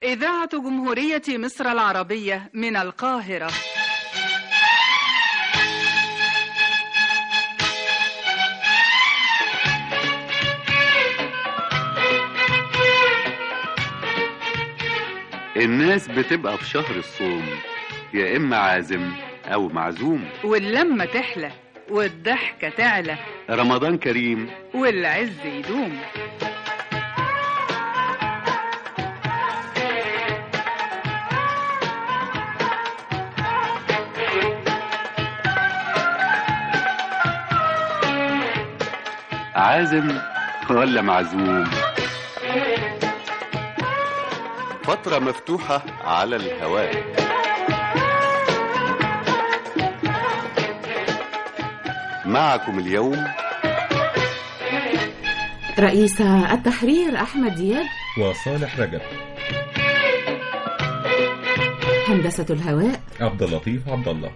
إذاعة جمهورية مصر العربية من القاهرة الناس بتبقى في شهر الصوم يا إما عازم أو معزوم واللمة تحلى والضحكة تعلى رمضان كريم والعز يدوم عازم ولا معزوم فترة مفتوحة على الهواء معكم اليوم رئيس التحرير أحمد دياب وصالح رجب هندسة الهواء عبد اللطيف عبد الله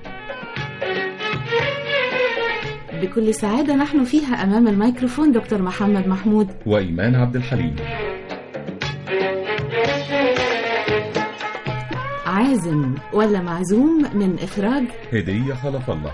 بكل سعادة نحن فيها أمام الميكروفون دكتور محمد محمود وإيمان عبد الحليم عازم ولا معزوم من إخراج هدية خلف الله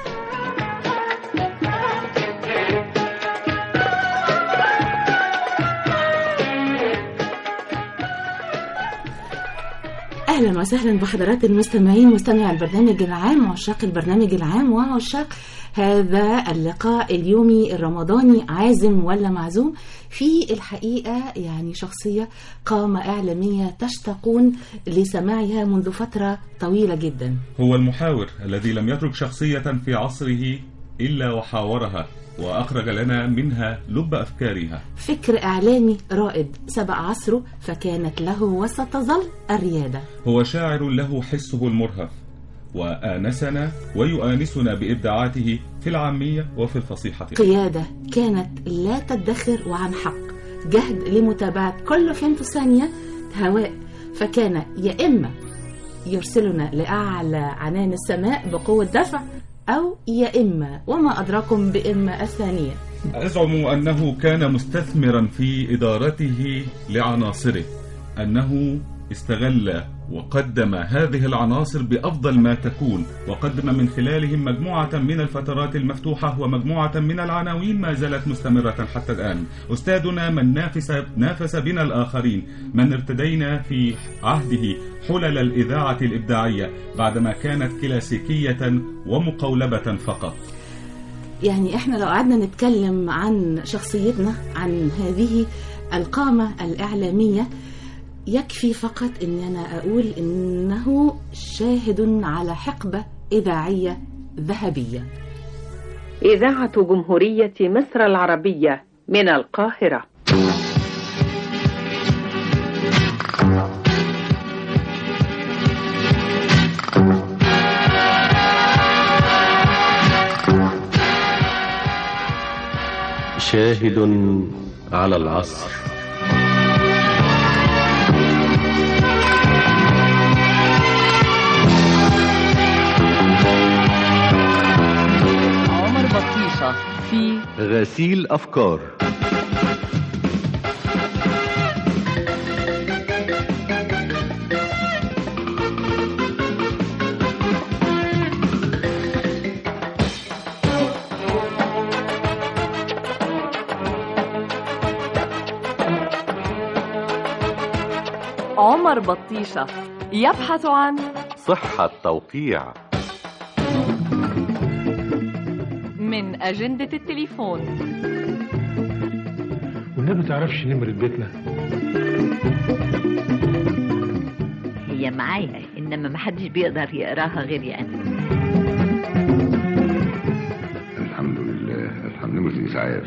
أهلا وسهلا بحضرات المستمعين مستمع البرنامج العام وعشاق البرنامج العام وعشاق هذا اللقاء اليومي الرمضاني عازم ولا معزوم في الحقيقة يعني شخصية قامة إعلامية تشتاقون لسماعها منذ فترة طويلة جدا هو المحاور الذي لم يترك شخصية في عصره إلا وحاورها وأخرج لنا منها لب أفكارها فكر إعلامي رائد سبق عصره فكانت له وستظل الريادة هو شاعر له حسه المرهف وآنسنا ويؤانسنا بإبداعاته في العامية وفي الفصيحة قيادة كانت لا تدخر وعن حق جهد لمتابعة كل فين ثانية هواء فكان يا إما يرسلنا لأعلى عنان السماء بقوة دفع أو يا إما وما أدراكم بإما الثانية أزعم أنه كان مستثمرا في إدارته لعناصره أنه استغل وقدم هذه العناصر بأفضل ما تكون وقدم من خلالهم مجموعة من الفترات المفتوحة ومجموعة من العناوين ما زالت مستمرة حتى الآن أستاذنا من نافس, نافس بنا الآخرين من ارتدينا في عهده حلل الإذاعة الإبداعية بعدما كانت كلاسيكية ومقولبة فقط يعني احنا لو قعدنا نتكلم عن شخصيتنا عن هذه القامة الإعلامية يكفي فقط ان انا اقول انه شاهد على حقبه اذاعيه ذهبيه إذاعة جمهورية مصر العربية من القاهرة شاهد على العصر عمر بطيشة في غسيل أفكار عمر بطيشة يبحث عن صحة توقيع من أجندة التليفون والنبي تعرفش نمرة بيتنا هي معايا انما محدش بيقدر يقراها غيري انا الحمد لله الحمد لله مش اسعاف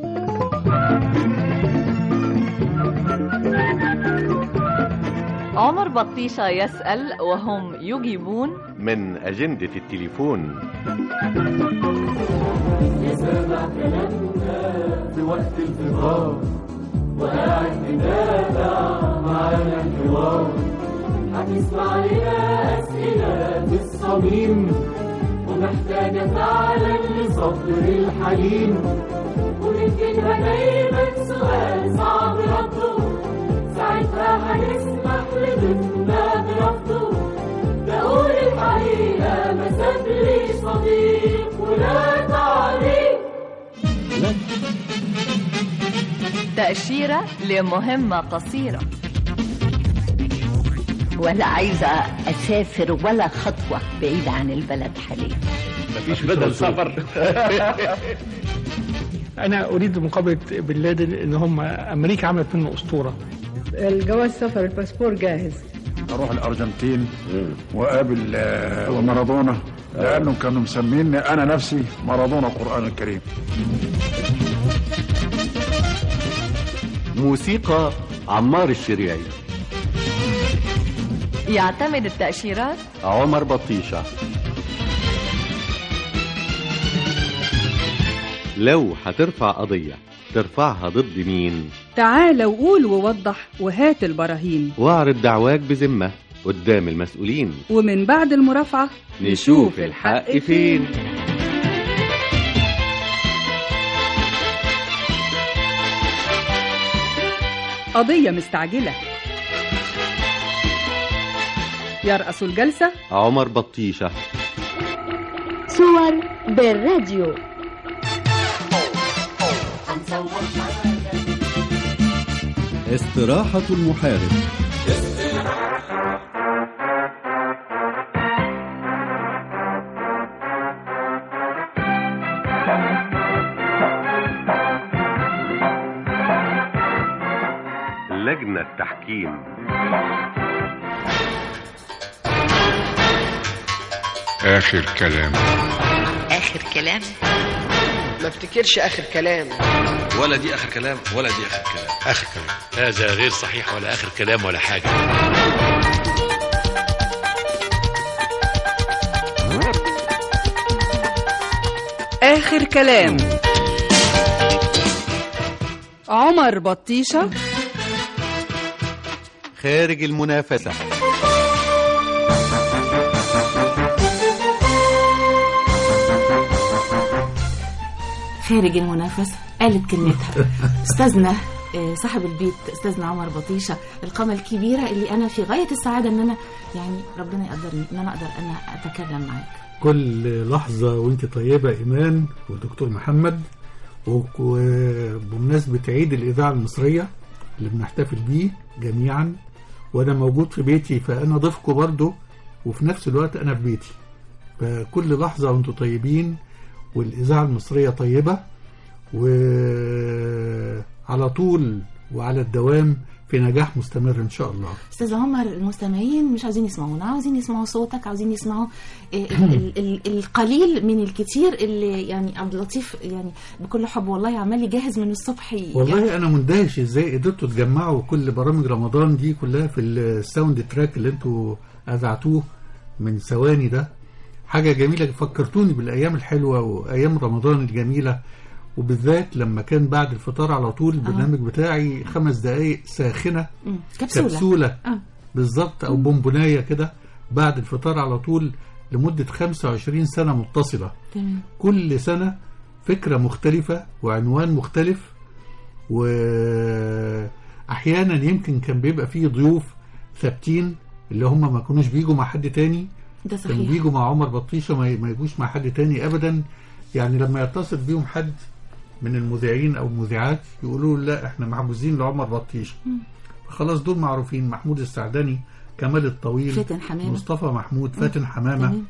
عمر بطيشة يسأل وهم يجيبون من أجندة التليفون في وقت الفطار وقاعد تتابع معانا الحوار هتسمع لنا أسئلة في الصميم ومحتاجة فعلا لصبر الحليم ونكتبها دايما سؤال صعب رده ساعتها هنسمح لضيفنا برفضه ده قول الحقيقة ما سابليش صديق ولا تعليق تأشيرة لمهمة قصيرة ولا عايزة أسافر ولا خطوة بعيدة عن البلد حاليا مفيش بدل سفر انا اريد مقابله بن لادن ان هم امريكا عملت منه اسطوره الجواز سفر الباسبور جاهز اروح الارجنتين واقابل آه، مارادونا لانهم كانوا مسميني انا نفسي مارادونا القران الكريم موسيقى عمار الشريعي يعتمد التأشيرات عمر بطيشة لو هترفع قضية ترفعها ضد مين تعال وقول ووضح وهات البراهين واعرض دعواك بذمة قدام المسؤولين ومن بعد المرافعة نشوف الحق فين قضية مستعجلة يرأس الجلسة عمر بطيشة صور بالراديو استراحة المحارب لجنة تحكيم اخر كلام آخر كلام ما افتكرش اخر كلام ولا دي اخر كلام ولا دي اخر كلام اخر كلام هذا غير صحيح ولا اخر كلام ولا حاجه آخر كلام عمر بطيشة خارج المنافسة خارج المنافسة قالت كلمتها استاذنا آه، صاحب البيت استاذنا عمر بطيشة القامة الكبيرة اللي أنا في غاية السعادة إن أنا يعني ربنا يقدرني إن أنا أقدر أنا أتكلم معاك كل لحظة وانت طيبة إيمان ودكتور محمد وك- وبمناسبة عيد الإذاعة المصرية اللي بنحتفل بيه جميعا وأنا موجود في بيتي فأنا ضيفكم برضو وفي نفس الوقت أنا في بيتي فكل لحظة وانتم طيبين والإذاعة المصرية طيبة وعلى طول وعلى الدوام في نجاح مستمر إن شاء الله استاذ عمر المستمعين مش عايزين يسمعونا عاوزين يسمعوا صوتك عاوزين يسمعوا آه، ال- ال- ال- القليل من الكتير اللي يعني عبد اللطيف يعني بكل حب والله عمال يجهز من الصبح ي- والله انا مندهش ازاي قدرتوا تجمعوا كل برامج رمضان دي كلها في الساوند تراك اللي انتوا اذعتوه من ثواني ده حاجه جميله فكرتوني بالايام الحلوه وايام رمضان الجميله وبالذات لما كان بعد الفطار على طول البرنامج بتاعي خمس دقايق ساخنه مم. كبسولة, كبسوله آه. بالظبط او بونبونايه كده بعد الفطار على طول لمده 25 سنه متصله تمام كل سنة فكرة مختلفة وعنوان مختلف وأحيانا يمكن كان بيبقى فيه ضيوف ثابتين اللي هم ما كانوش بيجوا مع حد تاني ده كانوا صحيح بيجوا مع عمر بطيشة ما ما يجوش مع حد تاني أبدا يعني لما يتصل بيهم حد من المذيعين أو المذيعات يقولوا له لا احنا محجوزين لعمر بطيشة خلاص دول معروفين محمود السعداني كمال الطويل فاتن حمامة. مصطفى محمود فاتن حمامة تمام.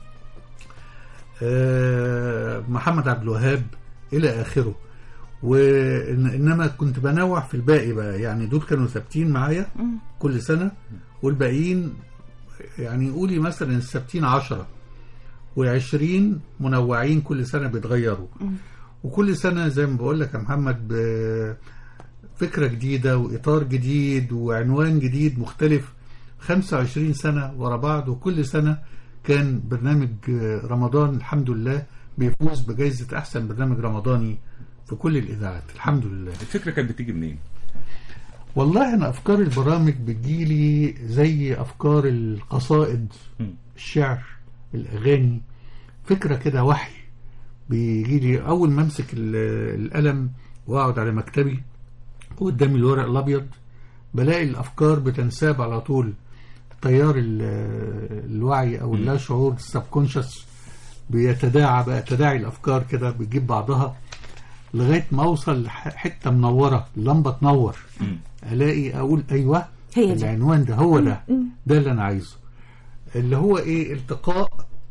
آه، محمد عبد الوهاب الى اخره وانما كنت بنوع في الباقي بقى يعني دول كانوا ثابتين معايا مم. كل سنه والباقيين يعني قولي مثلا الثابتين عشرة وعشرين منوعين كل سنه بيتغيروا مم. وكل سنه زي ما بقول لك يا محمد بفكره جديده واطار جديد وعنوان جديد مختلف 25 سنه ورا بعض وكل سنه كان برنامج رمضان الحمد لله بيفوز بجائزه احسن برنامج رمضاني في كل الاذاعات الحمد لله الفكرة كانت بتيجي منين؟ والله انا افكار البرامج بتجيلي زي افكار القصائد الشعر الاغاني فكره كده وحي بيجيلي اول ما امسك ال- القلم واقعد على مكتبي وقدامي الورق الابيض بلاقي الافكار بتنساب على طول تيار ال- الوعي او اللا شعور السبكونشس بيتداعى بقى تداعي الافكار كده بتجيب بعضها لغايه ما اوصل لح- حته منوره اللمبه تنور الاقي اقول ايوه هي دي. العنوان ده هو ده مم. ده اللي انا عايزه اللي هو ايه التقاء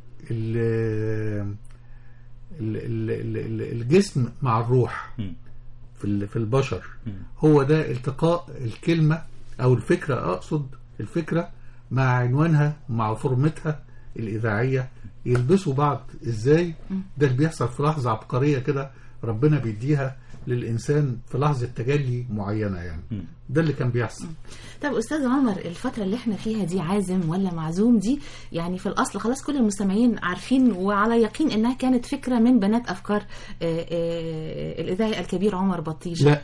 ال- ال- ال- ال- ال- الجسم مع الروح في ال- في البشر هو ده التقاء الكلمة أو الفكرة أقصد الفكرة مع عنوانها مع فورمتها الإذاعية يلبسوا بعض إزاي ده اللي بيحصل في لحظة عبقرية كده ربنا بيديها للإنسان في لحظة تجلي معينة يعني ده اللي كان بيحصل طب استاذ عمر الفتره اللي احنا فيها دي عازم ولا معزوم دي يعني في الاصل خلاص كل المستمعين عارفين وعلى يقين انها كانت فكره من بنات افكار آه، آه، الاذاعي الكبير عمر بطيشه لا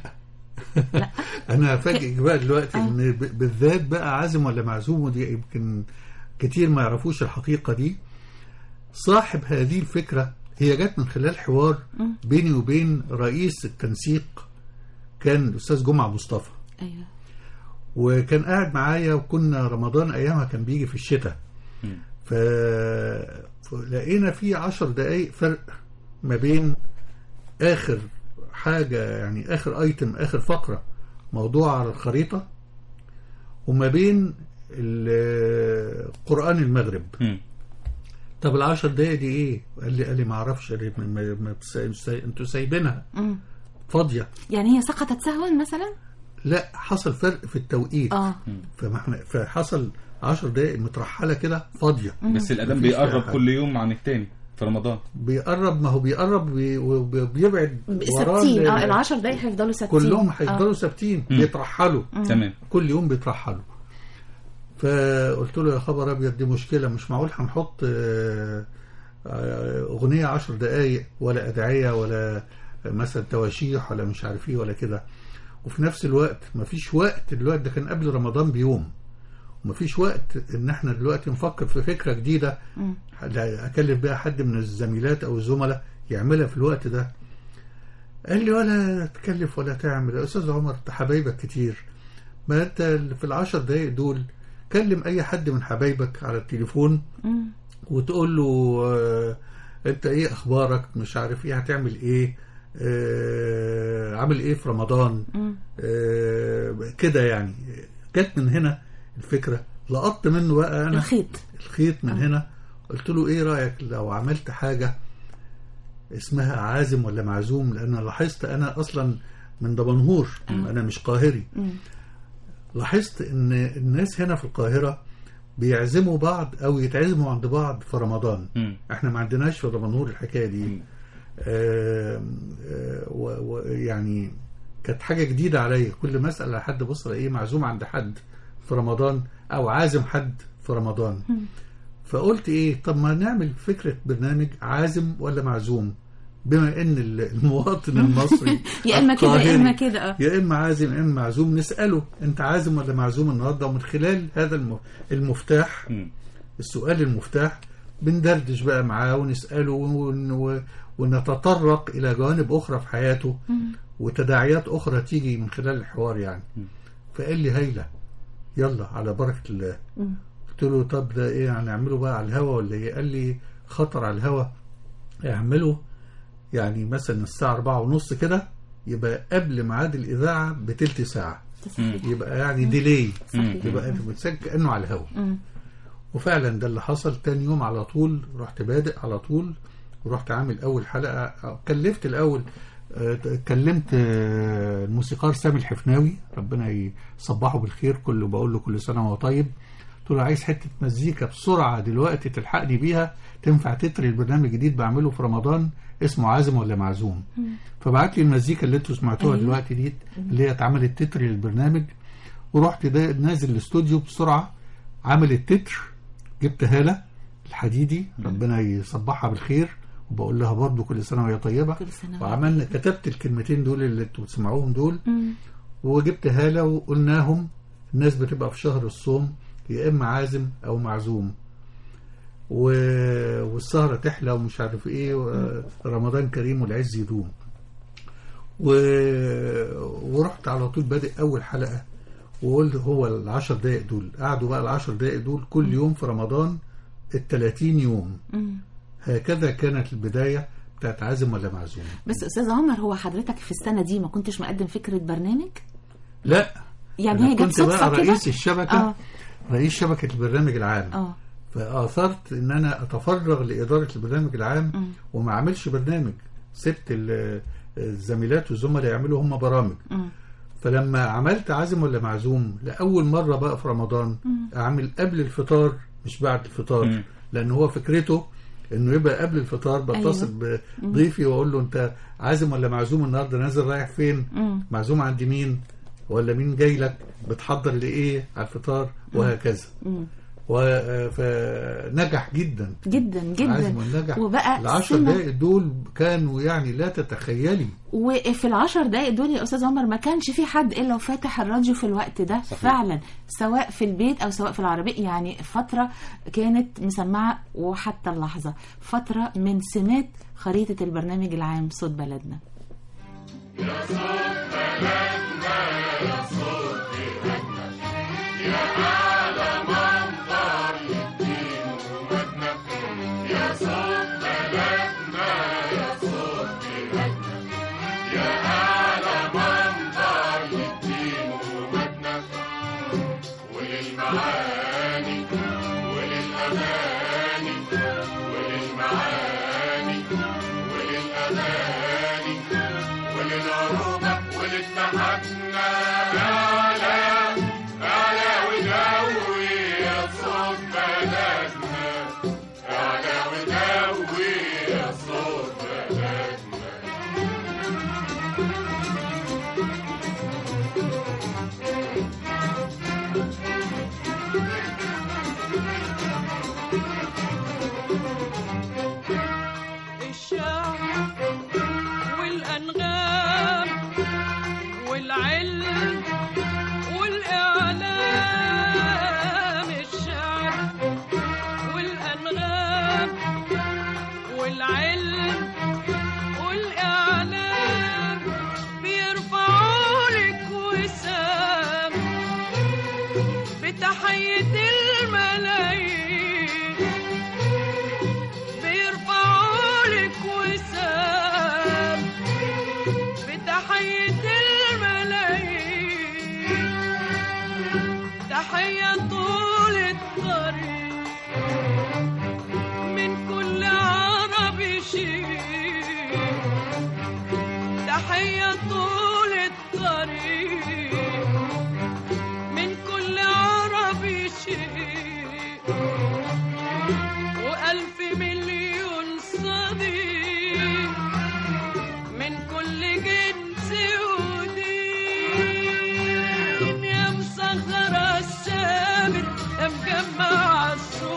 انا هفاجئك بقى دلوقتي ان ب- بالذات بقى عازم ولا معزوم ودي يمكن كتير ما يعرفوش الحقيقه دي صاحب هذه الفكره هي جت من خلال حوار مم. بيني وبين رئيس التنسيق كان الاستاذ جمعه مصطفى ايوه وكان قاعد معايا وكنا رمضان ايامها كان بيجي في الشتاء ف... فلقينا في عشر دقايق فرق ما بين اخر حاجة يعني اخر ايتم اخر فقرة موضوع على الخريطة وما بين ال- قرآن المغرب طب العشر دقايق دي ايه قال لي قال لي ما اعرفش قال لي ما- ما ما تسا- سا- انتوا سايبينها مم. فاضية يعني هي سقطت سهوا مثلا لا حصل فرق في التوقيت اه فما احنا فحصل 10 دقائق مترحله كده فاضيه بس الأذان مفيش فيها بيقرب حاجة. كل يوم عن التاني في رمضان بيقرب ما هو بيقرب وبي- وبيبعد وراه ثابتين ال- اه العشر دقايق هيفضلوا ثابتين كلهم هيفضلوا آه. ثابتين مم. بيترحلوا مم. تمام كل يوم بيترحلوا فقلت له يا خبر ابيض دي مشكله مش معقول هنحط آه، آه، اغنيه عشر دقائق ولا ادعيه ولا مثلا تواشيح ولا مش عارف ايه ولا كده وفي نفس الوقت مفيش وقت دلوقتي ده كان قبل رمضان بيوم ومفيش وقت ان احنا دلوقتي نفكر في فكره جديده مم. لا اكلف بيها حد من الزميلات او الزملاء يعملها في الوقت ده قال لي ولا تكلف ولا تعمل يا استاذ عمر انت حبايبك كتير ما انت في العشر دقايق دول كلم اي حد من حبايبك على التليفون مم. وتقول له آه، انت ايه اخبارك مش عارف ايه هتعمل ايه آه، عامل ايه في رمضان مم. آه، كده يعني جت من هنا الفكره لقطت منه بقى انا الخيط الخيط من هنا قلت له ايه رايك لو عملت حاجه اسمها عازم ولا معزوم لان أنا لاحظت انا اصلا من دمنهور انا مش قاهري مم. لاحظت ان الناس هنا في القاهره بيعزموا بعض او يتعزموا عند بعض في رمضان مم. احنا ما عندناش في دمنهور الحكايه دي آم، آه، و- و- يعني كانت حاجه جديده عليا كل ما اسال على حد بص ايه معزوم عند حد في رمضان او عازم حد في رمضان فقلت ايه طب ما نعمل فكره برنامج عازم ولا معزوم بما ان ال- المواطن المصري يا اما كده يا القاهري اما كده اه يا اما عازم يا اما معزوم نساله انت عازم ولا معزوم النهارده ومن خلال هذا الم- المفتاح السؤال المفتاح بندردش بقى معاه ونساله ون- و- ونتطرق الى جوانب اخرى في حياته وتداعيات اخرى تيجي من خلال الحوار يعني فقال لي هايله يلا على بركه الله مم. قلت له طب ده ايه هنعمله بقى على الهوا ولا ايه قال لي خطر على الهوا اعمله يعني مثلا الساعة أربعة ونص كده يبقى قبل ميعاد الإذاعة بتلت ساعة يبقى يعني ديلي صحيح. يبقى أنت بتسجل كأنه على الهوا مم. وفعلا ده اللي حصل تاني يوم على طول رحت بادئ على طول ورحت عامل أول حلقة أو كلفت الأول آه، كلمت آه، الموسيقار سامي الحفناوي ربنا يصبحه بالخير كله بقول له كل سنة وهو طيب قلت له عايز حتة مزيكا بسرعة دلوقتي تلحقني بيها تنفع تتري البرنامج جديد بعمله في رمضان اسمه عازم ولا معزوم فبعت لي المزيكا اللي انتوا سمعتوها أيوة. دلوقتي دي اللي هي اتعملت تتر للبرنامج ورحت ده نازل الاستوديو بسرعه عامل التتر جبت هاله الحديدي ربنا يصبحها بالخير وبقول لها برضو كل سنه وهي طيبه كل سنة وعملنا كتبت الكلمتين دول اللي انتوا بتسمعوهم دول مم. وجبت هاله وقلناهم الناس بتبقى في شهر الصوم يا اما عازم او معزوم و... والسهرة تحلى ومش عارف ايه و- رمضان كريم والعز يدوم و... ورحت على طول بادئ اول حلقة وقلت هو العشر دقايق دول قعدوا بقى العشر دقايق دول كل يوم في رمضان التلاتين يوم مم. هكذا كانت البداية بتاعت عازم ولا معزوم بس استاذ عمر هو حضرتك في السنه دي ما كنتش مقدم فكره برنامج لا يعني أنا هي جت كنت بقى صدفه كده رئيس الشبكة اه رئيس شبكة البرنامج العام اه فاثرت ان انا اتفرغ لاداره البرنامج العام مم. وما اعملش برنامج سبت ال- الزميلات والزملاء يعملوا هم برامج مم. فلما عملت عازم ولا معزوم لاول مره بقى في رمضان مم. اعمل قبل الفطار مش بعد الفطار مم. لان هو فكرته انه يبقى قبل الفطار بتصل أيوة. مم. بضيفي واقول له انت عازم ولا معزوم النهارده نازل رايح فين مم. معزوم عند مين ولا مين جاي لك بتحضر لايه على الفطار وهكذا مم. و- فنجح جدا جدا جدا عازم ونجح وبقى العشر سمة- دقايق دول كانوا يعني لا تتخيلي وفي العشر دقايق دول يا استاذ عمر ما كانش في حد الا وفاتح الراديو في الوقت ده صحيح. فعلا سواء في البيت او سواء في العربيه يعني فتره كانت مسمعه وحتى اللحظه فتره من سمات خريطه البرنامج العام صوت بلدنا وللمعاني وللأغاني وللمعاني وللأغاني وللعروبة وللتحدنا أعلى أعلى ودوي يا صوت بلدنا أعلى ودوي يا صوت بلدنا الشعر والأنغام والعلم والإعلام الشعر والأنغام والعلم والإعلام بيرفعوا لك وسام بتحية الملايين بيرفعوا لك وسام بتحية الملايين تحية طول الطريق من كل عربي شيء تحية طول الطريق من كل عربي شيء وألف مليون صديق من كل جنس ودين يا مسخرة السامر يا مجمع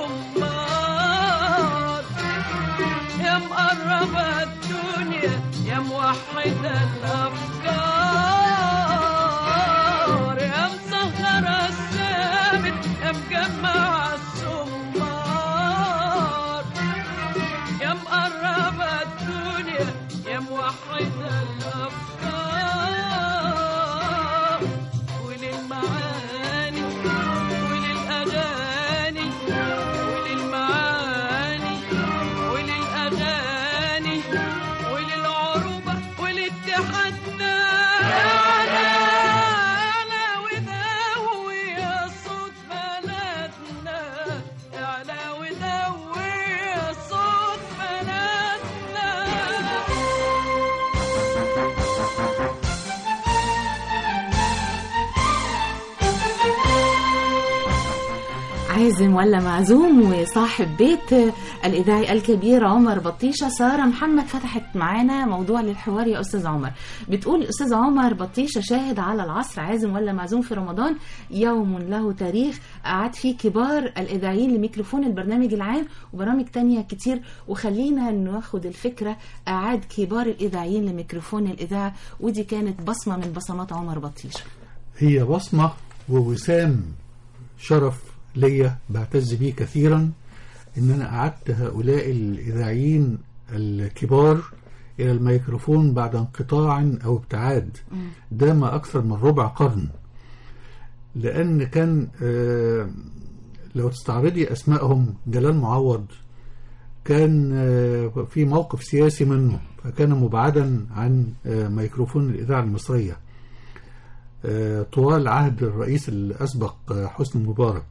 الصمار يا مقربة الدنيا يا موحدة الأفكار يا مسهرة السامر يا مجمع الصمار يا مقربة الدنيا يا موحدة الأفكار وللمعاني وللأغاني وللمعاني وللأغاني وللعروبة ولاتحادنا أعلى أعلى ودوي يا صوت بلدنا أعلى ودوي يا صوت بلدنا عازم ولا معزوم وصاحب بيت الإذاعي الكبير عمر بطيشة سارة محمد فتحت معانا موضوع للحوار يا أستاذ عمر بتقول أستاذ عمر بطيشة شاهد على العصر عازم ولا معزوم في رمضان يوم له تاريخ قعد فيه كبار الإذاعيين لميكروفون البرنامج العام وبرامج تانية كتير وخلينا ناخد الفكرة أعاد كبار الإذاعيين لميكروفون الإذاعة ودي كانت بصمة من بصمات عمر بطيشة هي بصمة ووسام شرف ليا بعتز بيه كثيرا ان انا قعدت هؤلاء الاذاعيين الكبار الى الميكروفون بعد انقطاع او ابتعاد ده ما اكثر من ربع قرن لان كان آه، لو تستعرضي اسمائهم جلال معوض كان آه، في موقف سياسي منه فكان مبعدا عن آه، ميكروفون الاذاعه المصريه آه، طوال عهد الرئيس الاسبق آه، حسني مبارك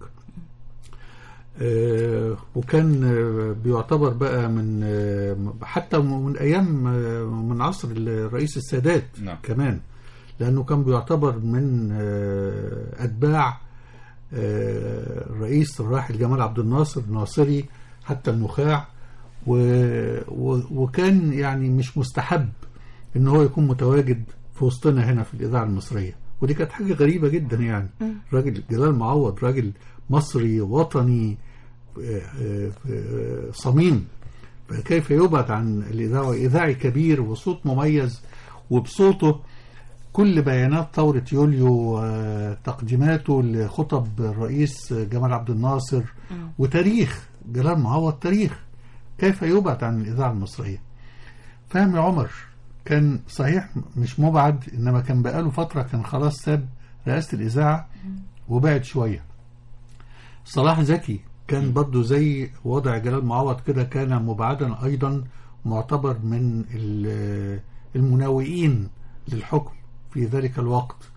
آه، وكان آه، بيعتبر بقى من آه، حتى من ايام آه، من عصر الرئيس السادات نعم. كمان لانه كان بيعتبر من آه، اتباع آه، الرئيس الراحل جمال عبد الناصر ناصري حتى النخاع و و وكان يعني مش مستحب ان هو يكون متواجد في وسطنا هنا في الاذاعه المصريه ودي كانت حاجه غريبه جدا يعني راجل جلال معوض راجل مصري وطني آه، آه، آه، صميم فكيف يبعد عن الاذاعه اذاعي كبير وصوت مميز وبصوته كل بيانات ثورة يوليو آه، تقديماته لخطب الرئيس جمال عبد الناصر وتاريخ جلال معوض تاريخ كيف يبعد عن الإذاعة المصرية فهمي عمر كان صحيح مش مبعد إنما كان بقاله فترة كان خلاص ساب رئاسة الإذاعة وبعد شوية صلاح زكي كان برضو زي وضع جلال معوض كده كان مبعدا أيضا معتبر من ال- المناوئين للحكم في ذلك الوقت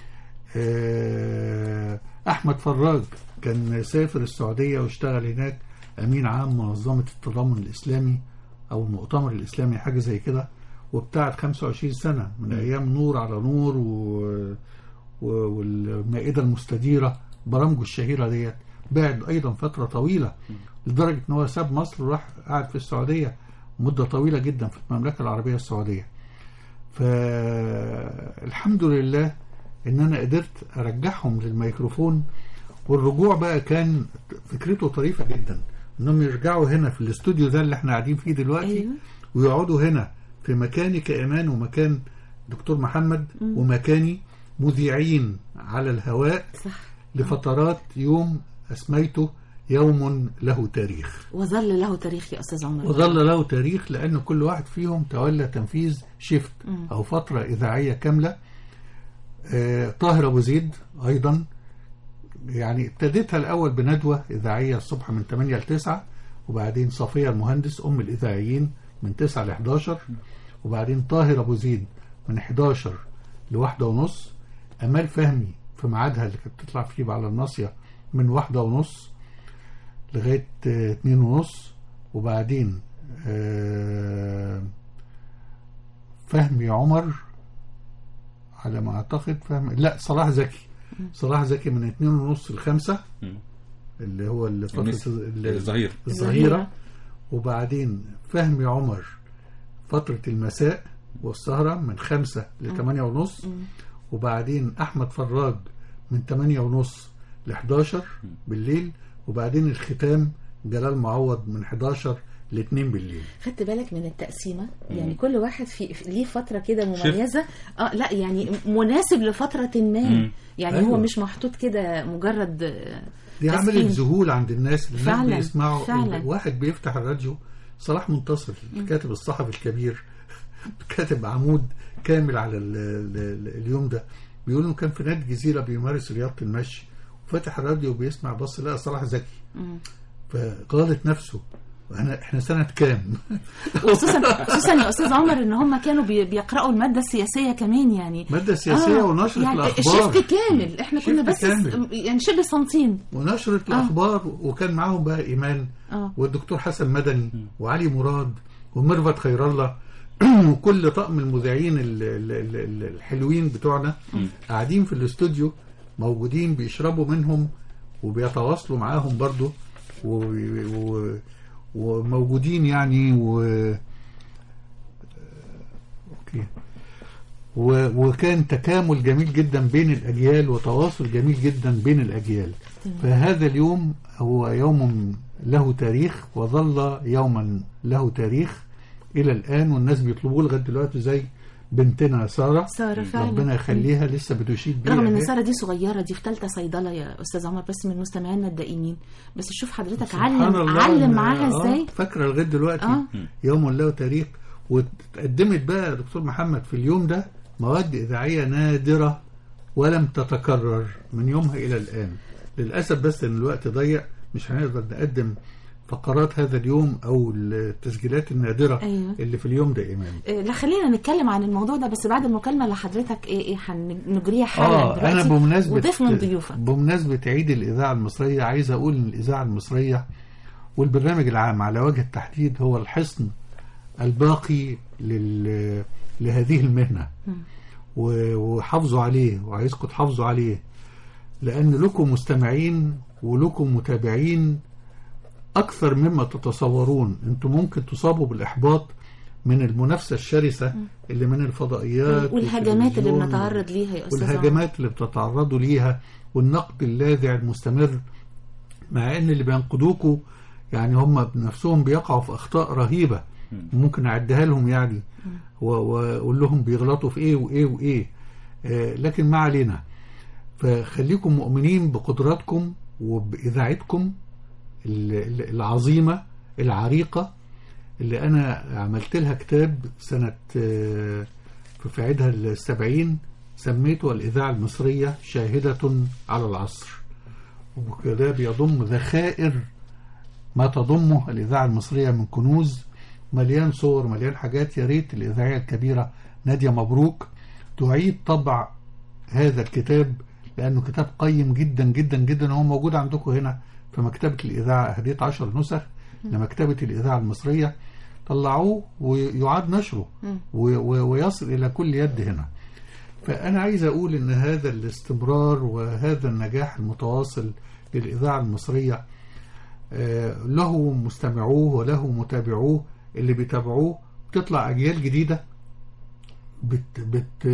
آه، أحمد فراج كان سافر السعودية واشتغل هناك أمين عام منظمة التضامن الإسلامي أو المؤتمر الإسلامي حاجة زي كده وابتعد 25 سنة من أيام نور على نور و... و... والمائدة المستديرة برامجه الشهيرة ديت بعد أيضا فترة طويلة لدرجة إن هو ساب مصر وراح قعد في السعودية مدة طويلة جدا في المملكة العربية السعودية فالحمد لله ان انا قدرت ارجعهم للميكروفون والرجوع بقى كان فكرته طريفه جدا انهم يرجعوا هنا في الاستوديو ده اللي احنا قاعدين فيه دلوقتي أيوة. ويقعدوا هنا في مكاني كايمان ومكان دكتور محمد مم. ومكاني مذيعين على الهواء صح لفترات يوم اسميته يوم له تاريخ وظل له تاريخ يا استاذ عمر وظل له تاريخ لأن كل واحد فيهم تولى تنفيذ شيفت مم. أو فترة إذاعية كاملة آه، طاهر أبو زيد أيضا يعني ابتديتها الأول بندوة إذاعية الصبح من 8 ل 9 وبعدين صفية المهندس أم الإذاعيين من 9 ل 11 وبعدين طاهر أبو زيد من 11 لواحدة ونص أمال فهمي في ميعادها اللي كانت بتطلع فيه على الناصية من واحدة ونص لغاية آه، اتنين ونص وبعدين آه، فهمي عمر على ما اعتقد فهم لا صلاح زكي صلاح زكي من اتنين ونص لخمسة اللي هو اللي فترة النسا. ال- الظهير. الظهيرة وبعدين فهمي عمر فترة المساء والسهرة من خمسة لثمانية ونص وبعدين أحمد فراج من ثمانية ونص ل 11 بالليل وبعدين الختام جلال معوض من 11 ل 2 بالليل خدت بالك من التقسيمه يعني كل واحد في في- ليه فتره كده شفت؟ مميزه اه لا يعني مناسب لفتره ما مم. يعني أيوة. هو مش محطوط كده مجرد آه، دي عملت تسخين. ذهول عند الناس الناس فعلا، بيسمعوا فعلا. واحد بيفتح الراديو صلاح منتصر مم. الكاتب الصحفي الكبير كاتب عمود كامل على ال ال ال اليوم ده بيقول انه كان في نادي الجزيره بيمارس رياضه المشي وفتح الراديو وبيسمع بص لقى صلاح زكي مم. فغالط نفسه احنا احنا سنه كام؟ خصوصا خصوصا يا استاذ عمر ان هم كانوا بي- بيقراوا الماده السياسيه كمان يعني مادة سياسية ونشرة يعني الأخبار. شفت كامل احنا كنا شفت بس كامل. يعني شبه صامتين ونشرة الأخبار وكان معاهم بقى إيمان اه والدكتور حسن مدني وعلي مراد وميرفت خير الله وكل طقم المذيعين ال- ال- ال- ال- الحلوين بتوعنا قاعدين في الاستوديو موجودين بيشربوا منهم وبيتواصلوا معاهم برضو و... و... وموجودين يعني و اوكي و... وكان تكامل جميل جدا بين الأجيال وتواصل جميل جدا بين الأجيال تمام. فهذا اليوم هو يوم له تاريخ وظل يوما له تاريخ إلى الآن والناس بيطلبوه لغاية دلوقتي زي بنتنا سارة سارة فعلا. ربنا يخليها لسه بتشيد بيها رغم ان هي. ساره دي صغيره دي في ثالثه صيدله يا استاذ عمر بس من مستمعينا الدائمين بس شوف حضرتك سبحان علم الله علم إن- معاها آه، ازاي فاكره لغايه دلوقتي آه. يوم له تاريخ وتقدمت بقى يا دكتور محمد في اليوم ده مواد اذاعيه نادره ولم تتكرر من يومها إلى الآن للأسف بس إن الوقت ضيق مش هنقدر نقدم فقرات هذا اليوم أو التسجيلات النادرة أيوة. اللي في اليوم ده إيمان إيه، لا خلينا نتكلم عن الموضوع ده بس بعد المكالمة اللي حضرتك ايه ايه هنجريها حالا آه دلوقتي أنا بمناسبة وضيف من ضيوفك بمناسبة عيد الإذاعة المصرية عايز أقول إن الإذاعة المصرية والبرنامج العام على وجه التحديد هو الحصن الباقي لل... لهذه المهنة و- وحافظوا عليه وعايزكم تحافظوا عليه لأن لكم مستمعين ولكم متابعين أكثر مما تتصورون أنتم ممكن تصابوا بالإحباط من المنافسة الشرسة اللي من الفضائيات والهجمات اللي والتلفزيون بنتعرض ليها يا أستاذ عمرو. والهجمات اللي بتتعرضوا ليها والنقد اللاذع المستمر مع ان اللي بينقدوكوا يعني هم بنفسهم بيقعوا في اخطاء رهيبه ممكن اعدها لهم يعني و- واقول لهم بيغلطوا في ايه وايه وايه آه لكن ما علينا فخليكم مؤمنين بقدراتكم وباذاعتكم ال- ال- العظيمه العريقه اللي انا عملت لها كتاب سنه آه، في في عيدها السبعين سميته الإذاعة المصرية شاهدة على العصر وكده بيضم ذخائر ما تضمه الإذاعة المصرية من كنوز مليان صور مليان حاجات يا ريت الإذاعية الكبيرة نادية مبروك تعيد طبع هذا الكتاب لأنه كتاب قيم جدا جدا جدا هو موجود عندكم هنا في مكتبة الإذاعة هديت عشر نسخ لمكتبة الإذاعة المصرية طلعوه ويعاد نشره مم. و- و- ويصل إلى كل يد هنا فأنا عايز أقول إن هذا الاستمرار وهذا النجاح المتواصل للإذاعة المصرية آه، له مستمعوه وله متابعوه اللي بيتابعوه بتطلع أجيال جديدة بت بت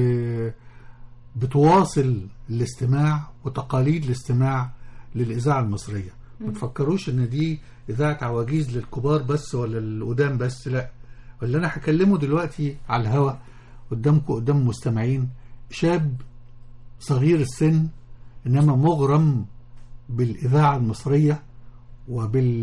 بتواصل الاستماع وتقاليد الاستماع للإذاعة المصرية ما مم. تفكروش إن دي إذاعة عواجيز للكبار بس ولا القدام بس لا اللي أنا هكلمه دلوقتي على الهوا قدامكم قدام مستمعين شاب صغير السن إنما مغرم بالإذاعة المصرية وبال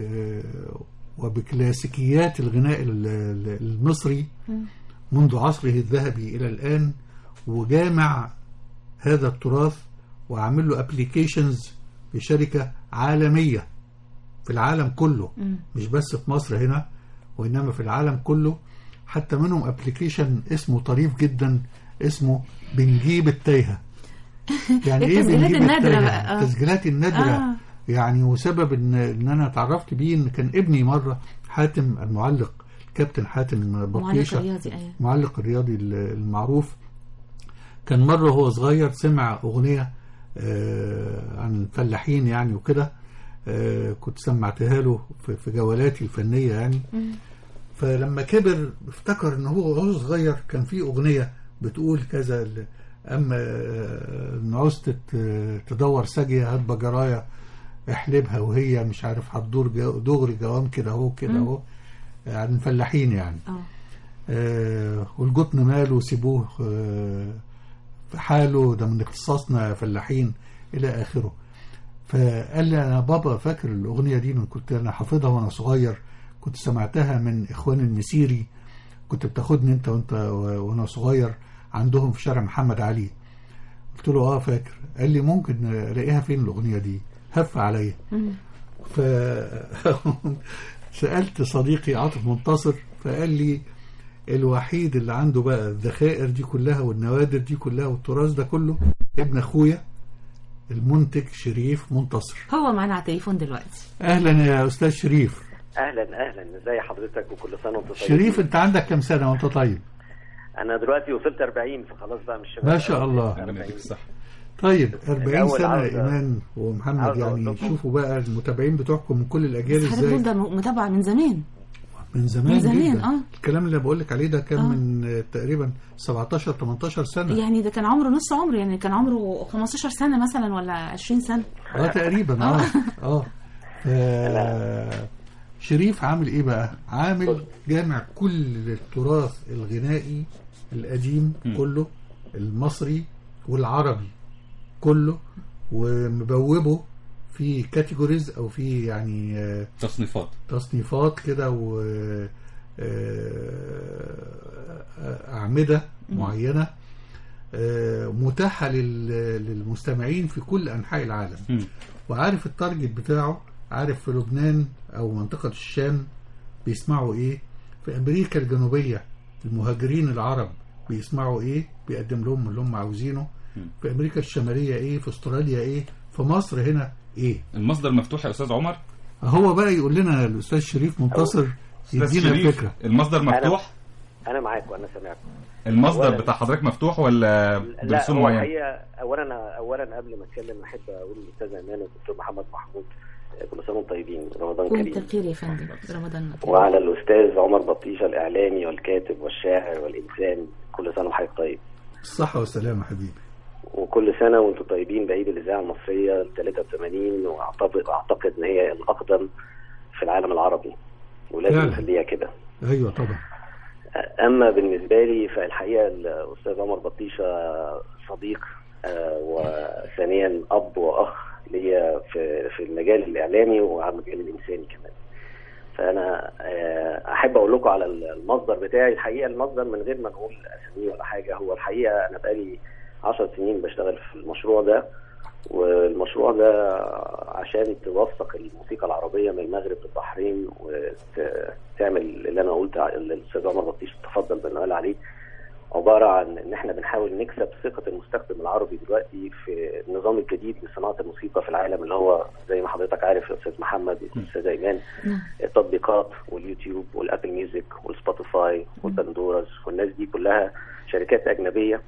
وبكلاسيكيات الغناء ال- ال- المصري منذ عصره الذهبي إلى الآن وجامع هذا التراث وعامل له ابلكيشنز في شركة عالمية في العالم كله مم. مش بس في مصر هنا وإنما في العالم كله حتى منهم ابلكيشن اسمه طريف جدا اسمه بنجيب التايهة يعني ايه التسجيلات بنجيب النادرة التايهة؟ بقى، آه. التسجيلات النادرة آه. يعني وسبب ان ان انا اتعرفت بيه ان كان ابني مره حاتم المعلق كابتن حاتم معلق بطيشه رياضي أيوة. معلق الرياضي ال- المعروف كان مره وهو صغير سمع اغنيه آه، عن الفلاحين يعني وكده آه، كنت سمعتها له في في جولاتي الفنيه يعني مم. فلما كبر افتكر ان هو وهو صغير كان في اغنيه بتقول كذا ال- اما آه، ان عوزت ت- تدور ساجيه هات بجرايه احلبها وهي مش عارف هتدور جو- دغري جوام كده اهو كده مم. اهو عن الفلاحين يعني اه آه والجطن ماله سيبوه آه في حاله ده من اختصاصنا فلاحين الى اخره فقال لي انا بابا فاكر الاغنيه دي من كنت انا حافظها وانا صغير كنت سمعتها من اخوان المسيري كنت بتاخدني انت وانت و- وانا صغير عندهم في شارع محمد علي قلت له اه فاكر قال لي ممكن الاقيها فين الاغنيه دي هف عليا مم. ف سألت صديقي عاطف منتصر فقال لي الوحيد اللي عنده بقى الذخائر دي كلها والنوادر دي كلها والتراث ده كله ابن اخويا المنتج شريف منتصر هو معانا على التليفون دلوقتي اهلا يا استاذ شريف اهلا اهلا ازي حضرتك وكل سنه وانت طيب شريف انت عندك كم سنه وانت طيب انا دلوقتي وصلت 40 فخلاص بقى مش شباب ما شاء الله. 40. طيب 40 الأول سنه عاوز- يا ايمان ومحمد عاوز يعني أقول لكم- شوفوا بقى المتابعين بتوعكم من كل الاجيال بس حضرتك ازاي ده متابعة من زمان من زمان من زمان، جدا آه. الكلام اللي بقول لك عليه ده كان آه. من آه، تقريبا 17 18 سنه يعني ده كان عمره نص عمر يعني كان عمره 15 سنة مثلا ولا 20 سنة اه تقريبا اه اه ف- شريف عامل ايه بقى عامل جامع كل التراث الغنائي القديم كله المصري والعربي كله ومبوبه في كاتيجوريز او في يعني آه، تصنيفات تصنيفات كده و آه، أعمدة معينة آه، متاحة لل- للمستمعين في كل أنحاء العالم وعارف التارجت بتاعه عارف في لبنان أو منطقة الشام بيسمعوا إيه في أمريكا الجنوبية المهاجرين العرب بيسمعوا إيه بيقدم لهم اللي هم عاوزينه في أمريكا الشمالية إيه في أستراليا إيه في مصر هنا إيه المصدر مفتوح يا استاذ عمر هو بقى يقول لنا الأستاذ شريف منتصر أستاذ يدينا شريف، فكرة المصدر مفتوح انا معاك وانا سامعكم المصدر أولاً- بتاع حضرتك مفتوح ولا لا برسوم هو معين الحقيقه اولا اولا قبل ما اتكلم احب اقول للاستاذ ايمان والدكتور محمد محمود آه، كل سنه وانتم طيبين رمضان كريم وانت بخير يا فندم رمضان بخير. وعلى الاستاذ عمر بطيشه الاعلامي والكاتب والشاعر والانسان كل سنه وحضرتك طيب الصحة والسلامة حبيبي وكل سنه وانتم طيبين بعيد الاذاعه المصريه ال 83 واعتقد اعتقد ان هي الاقدم في العالم العربي ولازم فعلا. نخليها كده أيوة طبعا اما بالنسبه لي فالحقيقه الاستاذ عمر بطيشه صديق آه، وثانيا اب واخ ليا في في المجال الاعلامي وعلى المجال الانساني كمان فانا آه، احب اقول لكم على المصدر بتاعي الحقيقه المصدر من غير ما نقول اساميه ولا حاجه هو الحقيقه انا بقالي 10 سنين بشتغل في المشروع ده والمشروع ده عشان توثق الموسيقى العربيه من المغرب للبحرين وتعمل اللي انا قلت اللي الاستاذ عمر بطيش تفضل بانه قال عليه عباره عن ان احنا بنحاول نكسب ثقه المستخدم العربي دلوقتي في النظام الجديد لصناعه الموسيقى في العالم اللي هو زي ما حضرتك عارف يا استاذ محمد والاستاذ ايمان التطبيقات واليوتيوب والابل ميوزك والسبوتيفاي والبندوراز والناس دي كلها شركات اجنبيه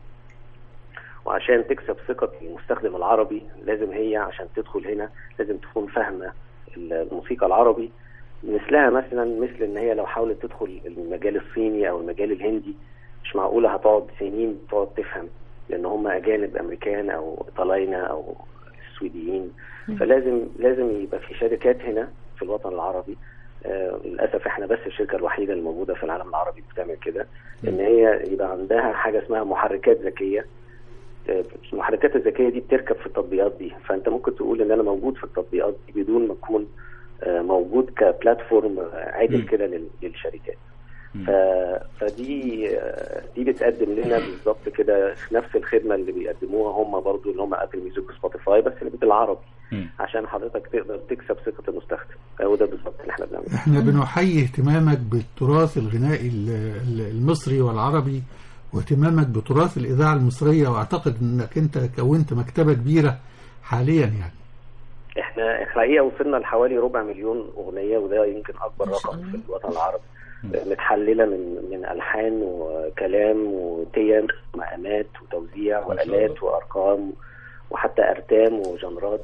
وعشان تكسب ثقة المستخدم العربي لازم هي عشان تدخل هنا لازم تكون فاهمة الموسيقى العربي مثلها مثلا مثل ان هي لو حاولت تدخل المجال الصيني او المجال الهندي مش معقولة هتقعد سنين تقعد تفهم لان هم اجانب امريكان او ايطاليين او سويديين فلازم لازم يبقى في شركات هنا في الوطن العربي آه للاسف احنا بس الشركه الوحيده اللي موجوده في العالم العربي بتعمل كده ان هي يبقى عندها حاجه اسمها محركات ذكيه المحركات الذكيه دي بتركب في التطبيقات دي فانت ممكن تقول ان انا موجود في التطبيقات دي بدون ما اكون آه، موجود كبلاتفورم عادل كده لل- للشركات ف... فدي آه، دي بتقدم لنا بالظبط كده نفس الخدمه اللي بيقدموها هم برضو اللي هم ابل ميوزك وسبوتيفاي بس اللي بالعربي عشان حضرتك تقدر تكسب ثقه المستخدم هو ده بالظبط اللي احنا بنعمله احنا بنحيي اهتمامك بالتراث الغنائي ال- ال- المصري والعربي واهتمامك بتراث الإذاعة المصرية وأعتقد أنك أنت كونت مكتبة كبيرة حاليا يعني احنا الحقيقه وصلنا لحوالي ربع مليون اغنيه وده يمكن اكبر رقم في الوطن العربي متحلله من من الحان وكلام وتيم ومقامات وتوزيع والات وارقام وحتى ارتام وجنرات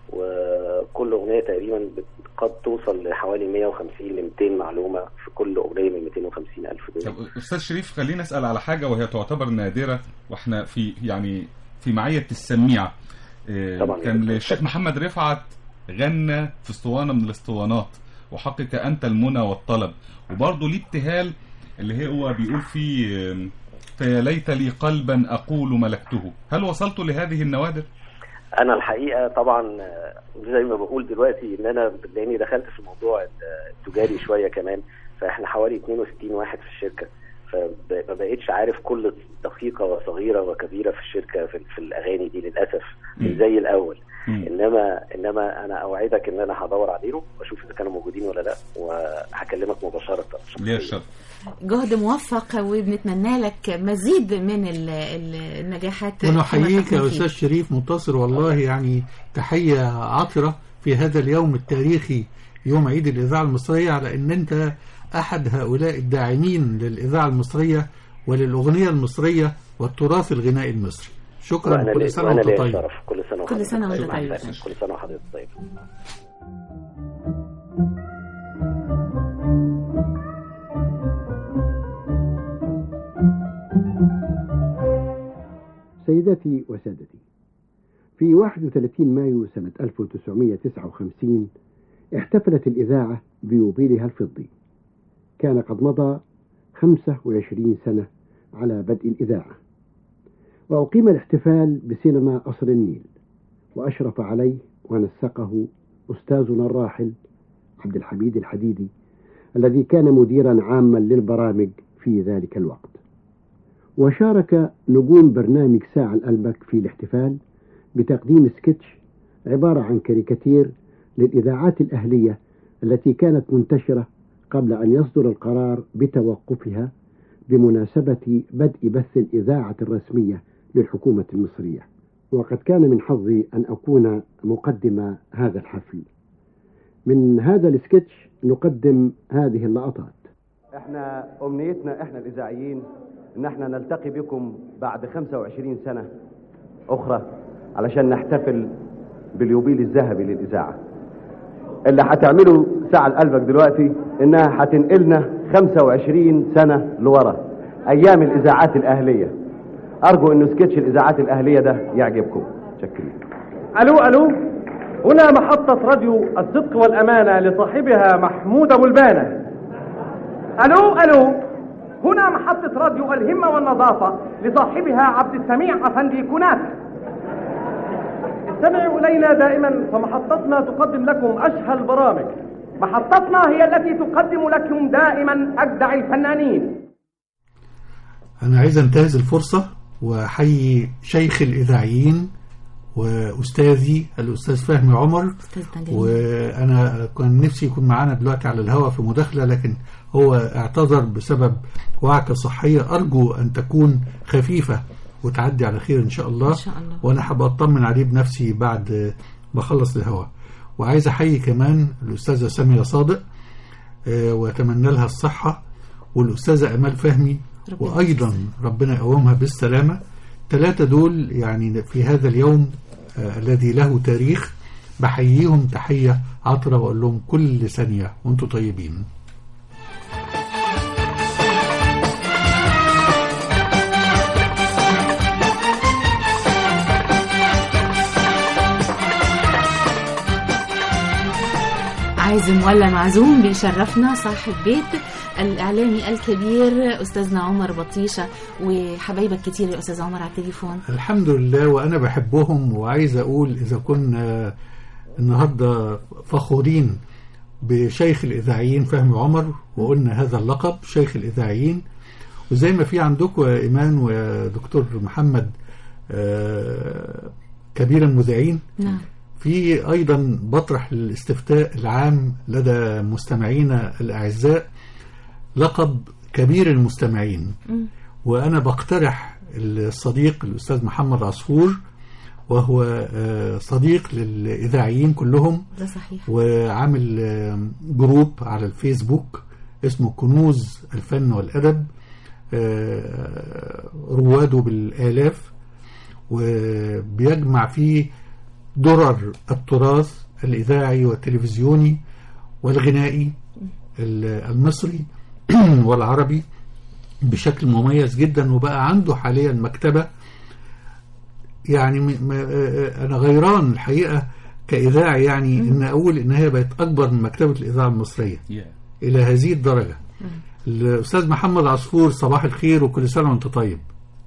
وكل اغنيه تقريبا بت- قد توصل لحوالي 150 ل 200 معلومه في كل اغنيه من 250 الف دول طب استاذ شريف خلينا اسال على حاجه وهي تعتبر نادره واحنا في يعني في معيه السميعه إيه، طبعاً. كان للشيخ محمد رفعت غنى في اسطوانه من الاسطوانات وحقك انت المنى والطلب وبرضه ليه ابتهال اللي هو بيقول فيه آم، فيا ليت لي قلبا اقول ملكته هل وصلت لهذه النوادر؟ انا الحقيقه طبعا آه، زي ما بقول دلوقتي ان انا لاني دخلت في الموضوع التجاري شويه كمان فاحنا حوالي 62 واحد في الشركه فما بقتش عارف كل دقيقه وصغيره وكبيره في الشركه في, في الاغاني دي للاسف مش زي الاول انما انما انا اوعدك ان انا هدور عليهم واشوف اذا كانوا موجودين ولا لا وهكلمك مباشره ليه الشرف جهد موفق وبنتمنى لك مزيد من ال- ال- النجاحات ونحييك فيما يا تكون فيه. أستاذ شريف منتصر والله يعني تحية عطرة في هذا اليوم التاريخي يوم عيد الإذاعة المصرية على أن أنت أحد هؤلاء الداعمين للإذاعة المصرية وللأغنية المصرية والتراث الغنائي المصري شكرا وانا كل ليا- سنة وانا وأنت ليا طيب الشرف كل سنه كل سنة وأنت مع طيب. السلامة. كل سنه وحضرتك طيب سيداتي وسادتي في 31 مايو سنة 1959 احتفلت الإذاعة بيوبيلها الفضي كان قد مضى 25 سنة على بدء الإذاعة وأقيم الاحتفال بسينما قصر النيل وأشرف عليه ونسقه أستاذنا الراحل عبد الحميد الحديدي الذي كان مديرا عاما للبرامج في ذلك الوقت وشارك نجوم برنامج ساعة الألبك في الاحتفال بتقديم سكتش عبارة عن كاريكاتير للإذاعات الأهلية التي كانت منتشرة قبل أن يصدر القرار بتوقفها بمناسبة بدء بث الإذاعة الرسمية للحكومة المصرية وقد كان من حظي أن أكون مقدم هذا الحفل من هذا السكتش نقدم هذه اللقطات احنا امنيتنا احنا الاذاعيين ان احنا نلتقي بكم بعد 25 سنة اخرى علشان نحتفل باليوبيل الذهبي للاذاعة اللي هتعمله ساعة لقلبك دلوقتي انها هتنقلنا 25 سنة لورا ايام الاذاعات الاهلية ارجو انه سكتش الاذاعات الاهلية ده يعجبكم شكرا الو الو هنا محطة راديو الصدق والأمانة لصاحبها محمود أبو البانة ألو ألو هنا محطة راديو الهمة والنظافة لصاحبها عبد السميع أفندي كنات استمعوا إلينا دائما فمحطتنا تقدم لكم أشهى البرامج محطتنا هي التي تقدم لكم دائما أجدع الفنانين أنا عايز أنتهز الفرصة وأحيي شيخ الإذاعيين وأستاذي الأستاذ فهمي عمر وأنا كان نفسي يكون معانا دلوقتي على الهواء في مداخلة لكن هو اعتذر بسبب وعكة صحية أرجو أن تكون خفيفة وتعدي على خير إن شاء الله, إن شاء الله. وأنا هبقى أطمن عليه بنفسي بعد ما أخلص الهواء وعايز أحيي كمان الأستاذة سامية صادق آه، وأتمنى لها الصحة والأستاذة أمال فهمي ربنا وأيضا ربنا يقومها بالسلامة ثلاثة دول يعني في هذا اليوم آه الذي له تاريخ بحييهم تحية عطرة وأقول لهم كل ثانية وأنتم طيبين عازم ولا معزوم بيشرفنا صاحب بيت الإعلامي الكبير أستاذنا عمر بطيشة وحبايبك كتير يا أستاذ عمر على التليفون الحمد لله وأنا بحبهم وعايز أقول إذا كنا النهاردة فخورين بشيخ الإذاعيين فهمي عمر وقلنا هذا اللقب شيخ الإذاعيين وزي ما في عندكم يا إيمان ودكتور محمد آه، كبير المذيعين نعم في أيضا بطرح الاستفتاء العام لدى مستمعينا الأعزاء لقب كبير المستمعين مم. وأنا بقترح الصديق الأستاذ محمد عصفور وهو آه، صديق للإذاعيين كلهم ده صحيح وعامل آه، جروب على الفيسبوك اسمه كنوز الفن والأدب آه، رواده بالآلاف وبيجمع فيه درر التراث الإذاعي والتلفزيوني والغنائي ال- المصري والعربي بشكل مميز جدا وبقى عنده حاليا مكتبة يعني م- م- آه، أنا غيران الحقيقة كإذاعي يعني إن أقول إن هي بقت أكبر من مكتبة الإذاعة المصرية إلى هذه الدرجة الأستاذ محمد عصفور صباح الخير وكل سنة وأنت طيب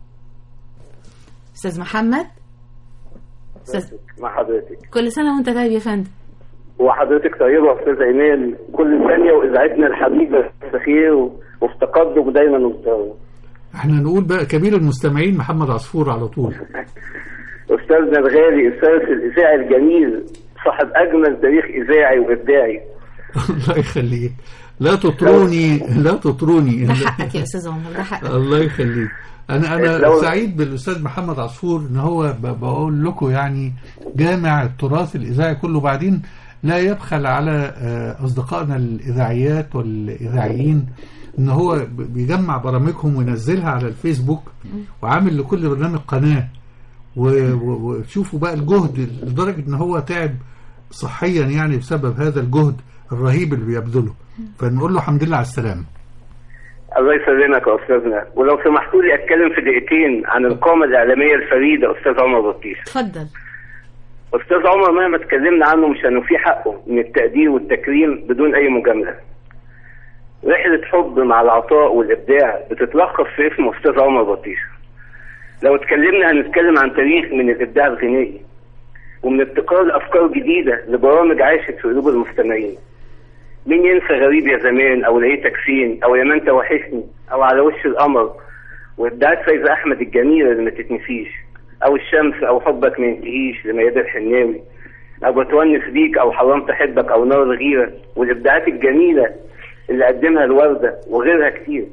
أستاذ محمد أستاذ مع حضرتك كل سنة وأنت طيب يا فندم وحضرتك طيبة يا أستاذ إيمان كل ثانية وإذاعتنا الحبيبة بخير و- وفي تقدم دايما وبتقوم. احنا نقول بقى كبير المستمعين محمد عصفور على طول أستاذنا الغالي الثالث الإذاعي الجميل صاحب أجمل تاريخ إذاعي وإبداعي الله يخليك لا تطروني لا تطروني ده حقك يا أستاذ عمر ده حقك الله يخليك انا انا لو- سعيد بالاستاذ محمد عصفور ان هو ب- بقول لكم يعني جامع التراث الاذاعي كله بعدين لا يبخل على آه، اصدقائنا الاذاعيات والاذاعيين ان هو ب- بيجمع برامجهم وينزلها على الفيسبوك وعامل لكل برنامج قناه و- و- وشوفوا بقى الجهد لدرجه ان هو تعب صحيا يعني بسبب هذا الجهد الرهيب اللي بيبذله فنقول له الحمد لله على السلامه الله يسلمك يا أستاذنا ولو سمحتوا لي أتكلم في دقيقتين عن القامة الإعلامية الفريدة أستاذ عمر بطيش اتفضل أستاذ عمر مهما اتكلمنا عنه مش هنوفي حقه من التقدير والتكريم بدون أي مجاملة. رحلة حب مع العطاء والإبداع بتتلخص في اسم أستاذ عمر بطيش. لو اتكلمنا هنتكلم عن تاريخ من الإبداع الغنائي ومن ابتكار أفكار جديدة لبرامج عاشت في قلوب المستمعين. مين ينسى غريب يا زمان أو لقيتك فين أو يا ما أنت وحشني أو على وش القمر وابداعات فايزه احمد الجميله اللي ما تتنسيش او الشمس او حبك ما ينتهيش لميادة الحناوي او بتونس بيك او حرمت احبك او نار الغيره والابداعات الجميله اللي قدمها الورده وغيرها كتير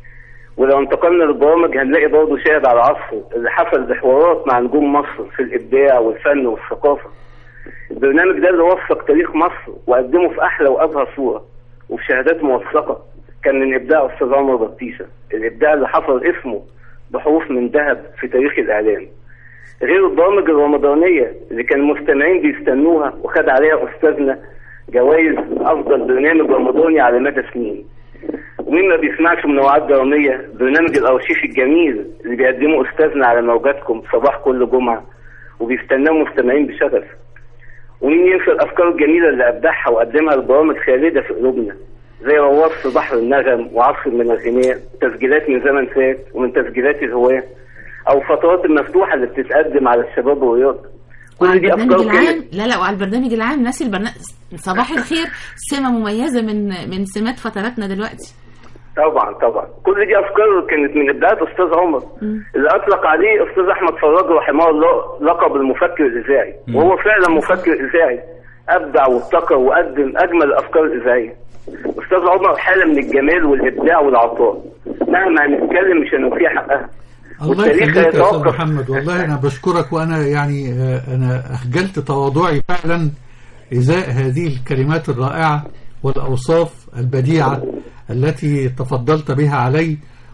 ولو انتقلنا للبرامج هنلاقي برضه شاهد على عصره اللي حفل بحوارات مع نجوم مصر في الابداع والفن والثقافه البرنامج ده اللي وثق تاريخ مصر وقدمه في احلى وابهى صوره وفي شهادات موثقه كان من ابداع استاذ عمر بطيشه الابداع اللي حفر اسمه بحروف من ذهب في تاريخ الاعلام غير البرامج الرمضانيه اللي كان المستمعين بيستنوها وخد عليها استاذنا جوائز افضل برنامج رمضاني على مدى سنين ومين ما بيسمعش منوعات دراميه برنامج الارشيف الجميل اللي بيقدمه استاذنا على موجاتكم صباح كل جمعه وبيستناه مستمعين بشغف ومين ينسى الافكار الجميله اللي ابدعها وقدمها لبرامج خالده في قلوبنا زي رواد في بحر النغم وعصر من الغناء تسجيلات من زمن فات ومن تسجيلات الهواه او فترات المفتوحه اللي بتتقدم على الشباب والرياضه وعلى كل دي البرنامج افكار العام كانت لا لا وعلى البرنامج العام ناسي البرنامج صباح الخير سمة مميزة من من سمات فتراتنا دلوقتي طبعا طبعا كل دي افكار كانت من ابداعات استاذ عمر اللي اطلق عليه استاذ احمد فراج رحمه الله لقب المفكر الاذاعي وهو فعلا مفكر اذاعي ابدع وابتكر وقدم اجمل الافكار الاذاعيه استاذ عمر حاله من الجمال والابداع والعطاء مهما هنتكلم مش هنوفيها حقها الله والتاريخ يخليك يا استاذ هيتوقف محمد والله انا بشكرك وانا يعني آه، انا اخجلت تواضعي فعلا ازاء هذه الكلمات الرائعه والاوصاف البديعه التي تفضلت بها علي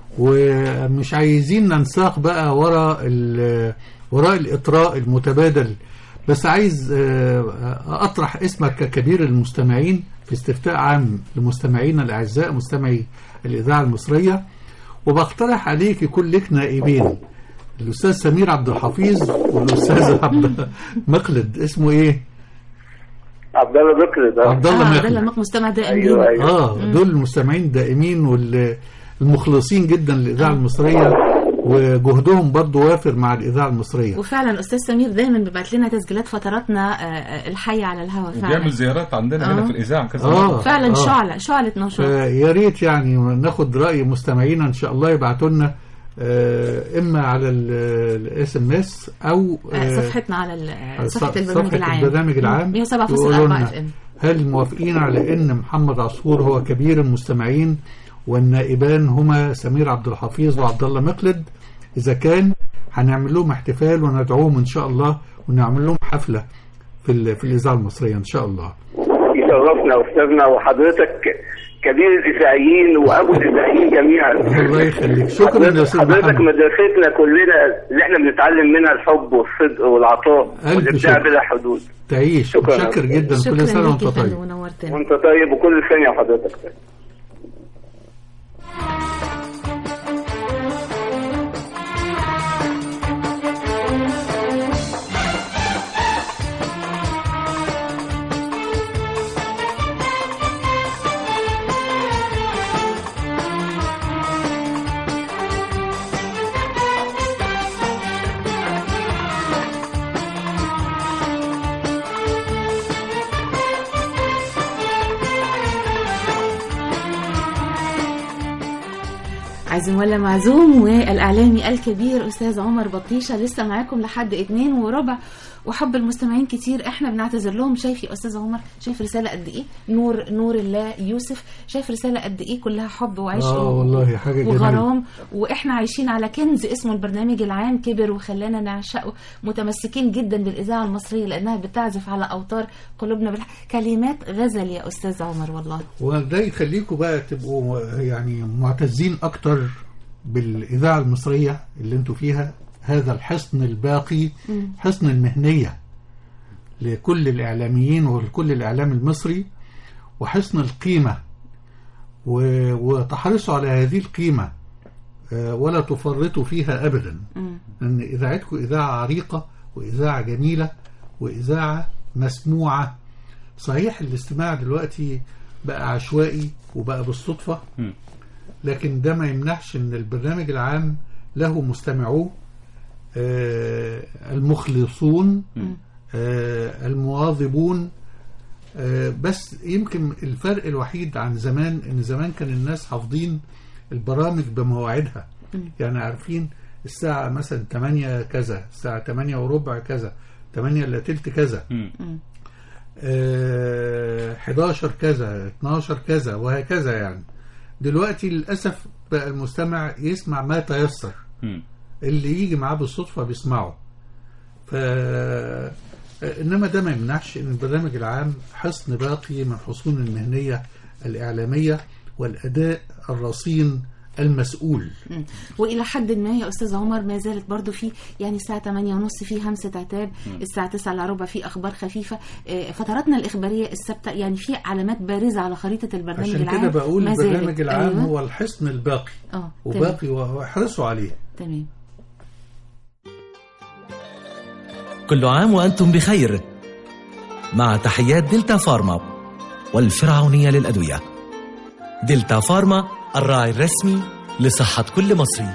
ومش عايزين ننساق بقى وراء ال- وراء الاطراء المتبادل بس عايز آه، اطرح اسمك ككبير المستمعين في استفتاء عام لمستمعينا الاعزاء مستمعي الاذاعه المصريه وبقترح عليك يكون لك نائبين الاستاذ سمير عبد الحفيظ والاستاذ عبد مقلد اسمه ايه عبد الله بكر ده عبد الله آه مقلد ده اللي مستمع دائم أيوة، لينا. أيوة. اه مم. دول المستمعين دائمين والمخلصين جدا للاذاعه المصريه وجهدهم برضو وافر مع الاذاعه المصريه وفعلا استاذ سمير دايما بيبعت لنا تسجيلات فتراتنا آه، آه، الحية على الهواء وبيعمل فعلا زيارات عندنا هنا آه. في الاذاعه كذا آه. مرة. فعلا آه. شعلة شعلة نشاط فيا ريت يعني ناخد راي مستمعينا ان شاء الله يبعتوا لنا آه، اما على الاس ام اس او آه، آه، صفحتنا على ال- ص- صفحة البرنامج صفحة العام البرنامج العام 107.4 يقولوا لنا اف ام هل موافقين على ان محمد عصفور هو كبير المستمعين والنائبان هما سمير عبد الحفيظ وعبد الله مقلد اذا كان هنعمل لهم احتفال وندعوهم ان شاء الله ونعمل لهم حفله في ال- في الاذاعه المصريه ان شاء الله يشرفنا استاذنا وحضرتك كبير الاذاعيين وابو الاذاعيين جميعا الله يخليك شكرا يا استاذ حضرتك محمد مدرستنا كلنا اللي احنا بنتعلم منها الحب والصدق والعطاء ألف والابداع شكر. بلا حدود تعيش شكراً. متشكر جدا شكرا كل سنه ليك وانت يا فندم طيب ونورتنا وانت طيب وكل ثانيه وحضرتك طيب عازم ولا معزوم والإعلامي الكبير أستاذ عمر بطيشة لسه معاكم لحد اتنين وربع وحب المستمعين كتير احنا بنعتذر لهم شايف يا أستاذ عمر شايف رسالة قد إيه نور نور الله يوسف شايف رسالة قد إيه كلها حب وعشق اه والله حاجه جميله وغرام واحنا عايشين على كنز اسمه البرنامج العام كبر وخلانا نعشقه متمسكين جدا بالاذاعه المصريه لانها بتعزف على اوتار قلوبنا بالح... كلمات غزل يا استاذ عمر والله وده يخليكم بقى تبقوا يعني معتزين اكتر بالاذاعه المصريه اللي انتوا فيها هذا الحصن الباقي مم. حصن المهنيه لكل الاعلاميين ولكل الاعلام المصري وحصن القيمه و- وتحرصوا على هذه القيمه آه، ولا تفرطوا فيها ابدا مم. لان اذاعتكم اذاعه عريقه واذاعه جميله واذاعه مسموعه صحيح الاستماع دلوقتي بقى عشوائي وبقى بالصدفه مم. لكن ده ما يمنعش ان البرنامج العام له مستمعوه آه، المخلصون مم. آه، المواظبون آه، بس يمكن الفرق الوحيد عن زمان ان زمان كان الناس حافظين البرامج بمواعيدها يعني عارفين الساعة مثلا 8 كذا الساعة 8 وربع كذا 8 الا تلت كذا آه 11 كذا 12 كذا وهكذا يعني دلوقتي للأسف بقى المستمع يسمع ما تيسر اللي يجي معاه بالصدفة بيسمعه ف انما ده ما يمنعش ان البرنامج العام حصن باقي من حصون المهنيه الاعلاميه والاداء الرصين المسؤول مم. والى حد ما يا استاذ عمر ما زالت برضو في يعني الساعه 8 ونص في همسه عتاب مم. الساعه 9 الا ربع في اخبار خفيفه آه، فتراتنا الاخباريه الثابته يعني في علامات بارزه على خريطه البرنامج عشان العام كده بقول ما زالت. البرنامج العام أيوة. هو الحصن الباقي اه وباقي واحرصوا عليه تمام كل عام وأنتم بخير مع تحيات دلتا فارما والفرعونية للأدوية دلتا فارما الراعي الرسمي لصحة كل مصري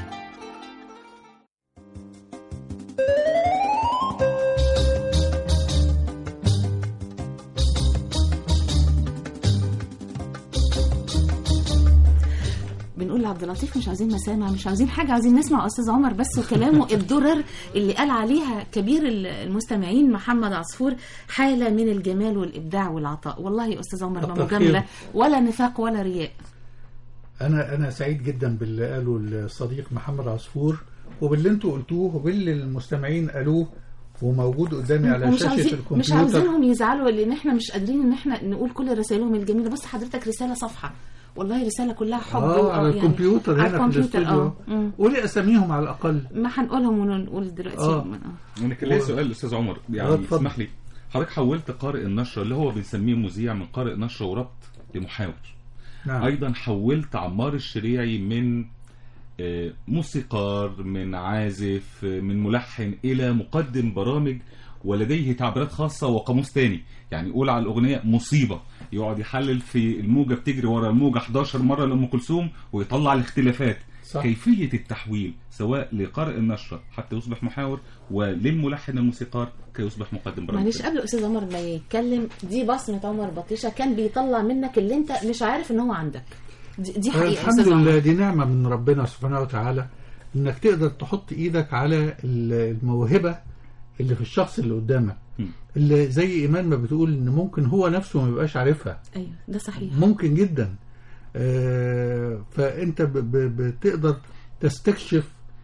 بنقول لعبد اللطيف مش عايزين مسامع مش عايزين حاجه عايزين نسمع استاذ عمر بس وكلامه الدرر اللي قال عليها كبير المستمعين محمد عصفور حاله من الجمال والابداع والعطاء والله يا استاذ عمر ما كتر مجامله خير. ولا نفاق ولا رياء انا انا سعيد جدا باللي قاله الصديق محمد عصفور وباللي انتوا قلتوه وباللي المستمعين قالوه وموجود قدامي على ومش شاشه عاوزين الكمبيوتر مش عاوزينهم يزعلوا لان احنا مش قادرين ان احنا نقول كل رسائلهم الجميله بص حضرتك رساله صفحه والله رساله كلها حب اه و- على يعني الكمبيوتر على هنا في الكمبيوتر الاستوديو اه مم. قولي اساميهم على الاقل ما هنقولهم ونقول دلوقتي آه. آه. انا كان ليا سؤال استاذ عمر آه، يعني اتفضل. اسمح لي حضرتك حولت قارئ النشر اللي هو بنسميه مذيع من قارئ نشر وربط لمحاور نعم. ايضا حولت عمار الشريعي من آه، موسيقار من عازف آه، من ملحن الى مقدم برامج ولديه تعبيرات خاصه وقاموس تاني يعني يقول على الاغنيه مصيبه يقعد يحلل في الموجه بتجري ورا الموجه 11 مره لام كلثوم ويطلع الاختلافات صح. كيفيه التحويل سواء لقارئ النشره حتى يصبح محاور وللملحن الموسيقار كي يصبح مقدم برامج معلش قبل استاذ عمر ما يتكلم دي بصمه عمر بطيشه كان بيطلع منك اللي انت مش عارف ان هو عندك دي, دي حقيقه يا الحمد استاذ لله عمر دي نعمة من ربنا سبحانه وتعالى انك تقدر تحط ايدك على ال- الموهبة اللي في الشخص اللي قدامك اللي زي ايمان ما بتقول ان ممكن هو نفسه ما يبقاش عارفها ايوه ده صحيح ممكن جدا آه، فانت ب- ب- بتقدر تستكشف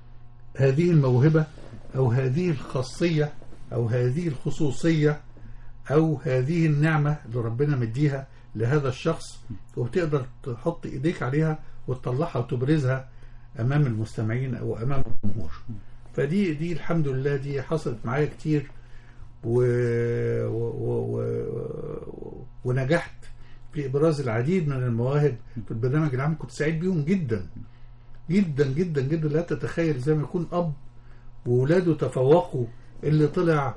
هذه الموهبة او هذه الخاصية او هذه الخصوصية او هذه النعمة اللي ربنا مديها لهذا الشخص وبتقدر تحط ايديك عليها وتطلعها وتبرزها امام المستمعين او امام الجمهور فدي دي الحمد لله دي حصلت معايا كتير و... و... و... و... ونجحت في ابراز العديد من المواهب في البرنامج العام كنت سعيد بيهم جدا جدا جدا جدا لا تتخيل زي ما يكون اب وولاده تفوقوا اللي طلع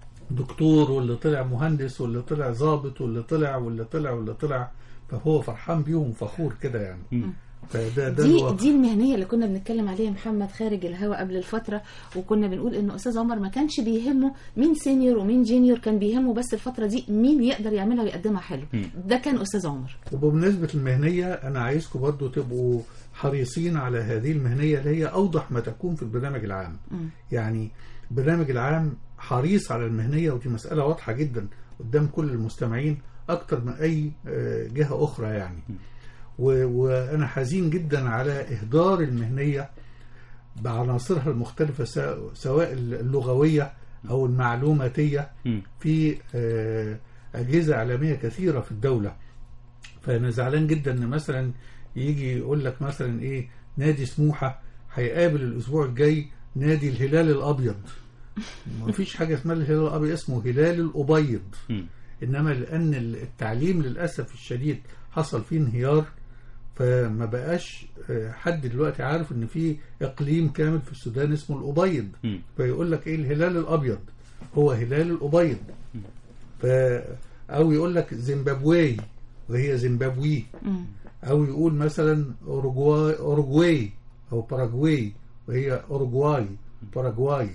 دكتور واللي طلع مهندس واللي طلع ضابط واللي طلع واللي طلع واللي طلع فهو فرحان بيهم فخور كده يعني فده ده دي الواقع. دي المهنيه اللي كنا بنتكلم عليها محمد خارج الهوا قبل الفتره وكنا بنقول ان استاذ عمر ما كانش بيهمه مين سينيور ومين جينيور كان بيهمه بس الفتره دي مين يقدر يعملها ويقدمها حلو ده كان استاذ عمر وبمناسبة المهنية أنا عايزكم برضو تبقوا حريصين على هذه المهنية اللي هي أوضح ما تكون في البرنامج العام مم. يعني البرنامج العام حريص على المهنية ودي مسألة واضحة جدا قدام كل المستمعين أكتر من أي آه، جهة أخرى يعني و- وأنا حزين جدا على إهدار المهنية بعناصرها المختلفة سا- سواء اللغوية أو المعلوماتية في آه، أجهزة إعلامية كثيرة في الدولة فأنا زعلان جدا إن مثلا يجي يقول لك مثلا إيه نادي سموحة هيقابل الأسبوع الجاي نادي الهلال الأبيض مفيش حاجة اسمها الهلال الأبيض اسمه هلال الأبيض إنما لأن التعليم للأسف الشديد حصل فيه انهيار فما بقاش آه، حد دلوقتي عارف ان في اقليم كامل في السودان اسمه الابيض فيقول لك ايه الهلال الابيض هو هلال الابيض ف او يقول لك زيمبابوي وهي زيمبابوي او يقول مثلا اوروجواي اوروجواي او باراجواي وهي اوروجواي باراجواي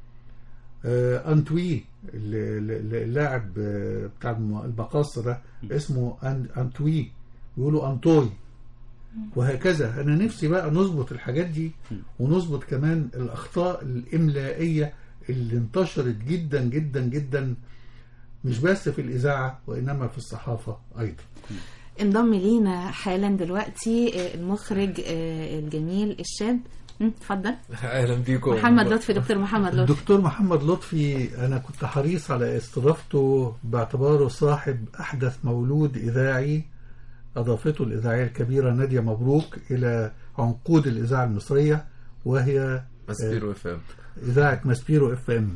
آه انتوي ال- ال- اللاعب آه، بتاع الم- المقاصة ده اسمه أن- انتوي بيقولوا انتوي وهكذا انا نفسي بقى نظبط الحاجات دي ونظبط كمان الاخطاء الاملائيه اللي انتشرت جدا جدا جدا مش بس في الاذاعه وانما في الصحافه ايضا انضم لينا حالا دلوقتي آه، المخرج آه، الجميل الشاب مم، اتفضل اهلا بيكم محمد لطفي دكتور محمد لطفي الدكتور محمد لطفي انا كنت حريص على استضافته باعتباره صاحب احدث مولود اذاعي اضافته الاذاعيه الكبيره ناديه مبروك الى عنقود الاذاعه المصريه وهي ماسبيرو اف ام اذاعه ماسبيرو اف ام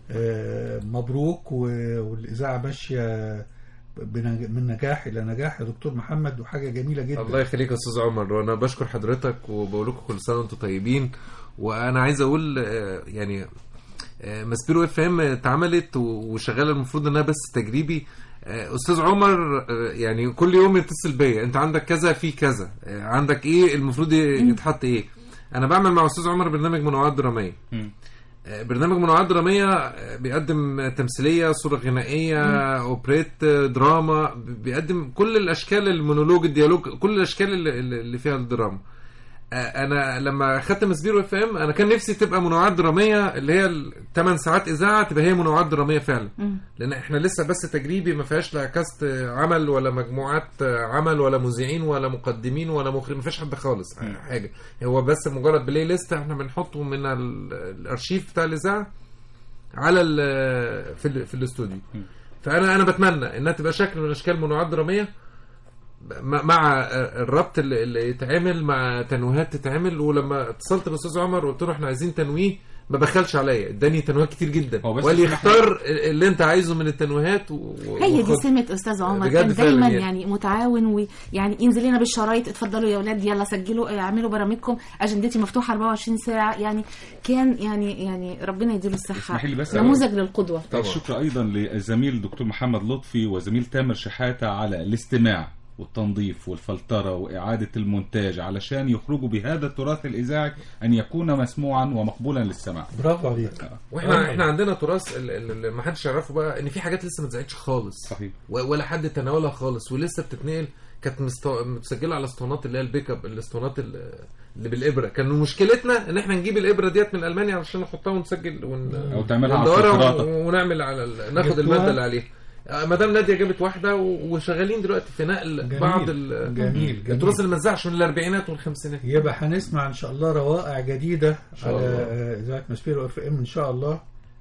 آه، مبروك و- والاذاعه ماشيه بنج- من نجاح الى نجاح يا دكتور محمد وحاجه جميله جدا الله يخليك يا استاذ عمر وانا بشكر حضرتك وبقول لكم كل سنه وانتم طيبين وانا عايز اقول آه، يعني آه، ماسبيرو اف ام اتعملت و- وشغاله المفروض انها بس تجريبي آه، استاذ عمر آه، يعني كل يوم يتصل بيا انت عندك كذا في كذا آه، عندك ايه المفروض يتحط ايه انا بعمل مع استاذ عمر برنامج منوعات دراميه آه، برنامج منوعات درامية آه، بيقدم تمثيلية صورة غنائية أوبريت آه، دراما بيقدم كل الأشكال المونولوج الديالوج كل الأشكال اللي, اللي فيها الدراما آه، انا لما خدت مسبيرو اف ام انا كان نفسي تبقى منوعات دراميه اللي هي 8 ساعات اذاعه تبقى هي منوعات دراميه فعلا لان احنا لسه بس تجريبي ما فيهاش لا كاست عمل ولا مجموعات عمل ولا مذيعين ولا مقدمين ولا مخرج ما فيش حد خالص حاجه هو بس مجرد بلاي ليست احنا بنحطه من ال- الارشيف بتاع الاذاعه على ال- في ال- في الاستوديو فانا انا بتمنى انها تبقى شكل من اشكال منوعات دراميه م- مع الربط اللي, اللي يتعمل مع تنويهات تتعمل ولما اتصلت بالاستاذ عمر وقلت له احنا عايزين تنويه ما بخلش عليا اداني تنويهات كتير جدا هو بس وقال لي في اختار اللي انت عايزه من التنويهات و... هي دي وخد. سمة أستاذ عمر بجد كان فعلا دايما يعني. يعني متعاون ويعني ينزل لنا بالشرايط اتفضلوا يا أولاد يلا سجلوا اعملوا برامجكم أجندتي مفتوحة 24 ساعة يعني كان يعني يعني ربنا يديله الصحة اسمحي لي بس نموذج للقدوة الشكر ايضا للزميل دكتور محمد لطفي وزميل تامر شحاته على الاستماع والتنظيف والفلتره واعاده المونتاج علشان يخرجوا بهذا التراث الاذاعي ان يكون مسموعا ومقبولا للسماع برافو عليك واحنا احنا عندنا تراث ال- ال- اللي ما حدش يعرفه بقى ان في حاجات لسه ما اتذاعتش خالص صحيح ولا حد تناولها خالص ولسه بتتنقل كانت مستو... متسجله على اسطوانات اللي هي البيك اب الاسطوانات ال- اللي بالابره كان مشكلتنا ان احنا نجيب الابره ديت من المانيا علشان نحطها ونسجل ون... أو تعملها على وندورها الفلترات. ون- ونعمل على ال... ناخد جبتوها؟ الماده اللي عليها آه، مدام ناديه جابت واحده و- وشغالين دلوقتي في نقل جميل. بعض ال... جميل، جميل. التراث اللي ما اتذاعش من الاربعينات والخمسينات يبقى هنسمع ان شاء الله روائع جديده شاء على الله. آه، اذاعه مسبيرو اف ام ان شاء الله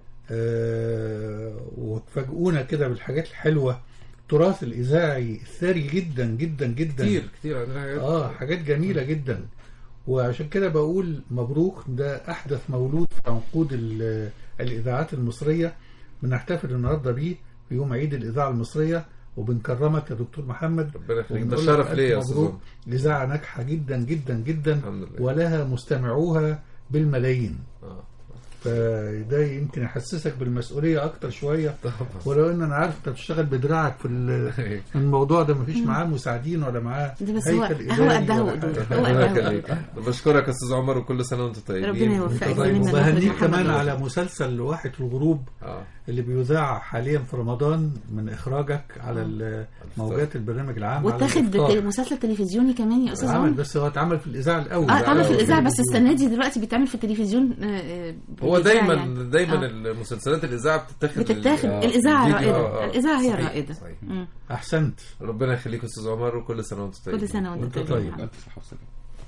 آه، وتفاجئونا كده بالحاجات الحلوه التراث الاذاعي الثري جدا جدا جدا كتير كتير عندنا حاجات اه حاجات جميله جدا وعشان كده بقول مبروك ده احدث مولود في عنقود ال- الاذاعات المصريه بنحتفل النهارده بيه في يوم عيد الاذاعه المصريه وبنكرمك يا دكتور محمد ربنا يخليك ده وبنقول شرف لك ليا يا ألف استاذ مبروك عمر. اذاعه ناجحه جدا جدا جدا الحمد لله. ولها مستمعوها بالملايين آه. فده يمكن يحسسك بالمسؤوليه اكتر شويه طبعا. ولو ان انا عارف انت بتشتغل بدراعك في ال- الموضوع ده مفيش معاه مساعدين ولا معاه ده بس هو- هيكل هو إداري قدها ولا وقدود. حاجة. هو الله قدها يخليك بشكرك يا استاذ عمر وكل سنه وانتم طيبين ربنا يوفقك طيب زميلنا دكتور وبهنيك محمد كمان لطفي. على مسلسل واحد في الغروب آه. اللي بيذاع حاليا في رمضان من اخراجك على ال- موجات البرنامج العام على واتاخد الإفطار. مسلسل تلفزيوني كمان يا أستاذ عمل عمر بس هو اتعمل في الاذاعه الاول اه اتعمل في بقى. الإذاعة بس السنة دي دلوقتي بيتعمل في التلفزيون آه، آه، هو بالإذاعة دايما يعني. دايما آه. المسلسلات الاذاعه بتتاخد بتتاخد آه، الإذاعة الفيديو. رائدة آه، آه. الإذاعة هي صحيح، رائدة صحيح. مم. احسنت ربنا يخليك يا استاذ عمر وكل سنه وانتم طيبين كل سنة وانت وانت طيب طيب. ألف صحة وسلامة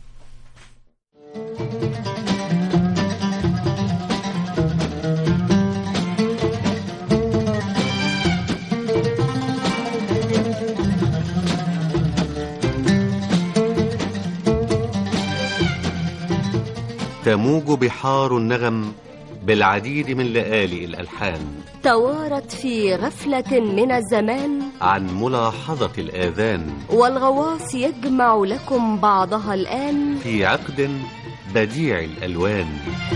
تموج بحار النغم بالعديد من لآلئ الألحان توارت في غفلة من الزمان عن ملاحظة الآذان والغواص يجمع لكم بعضها الآن في عقد بديع الألوان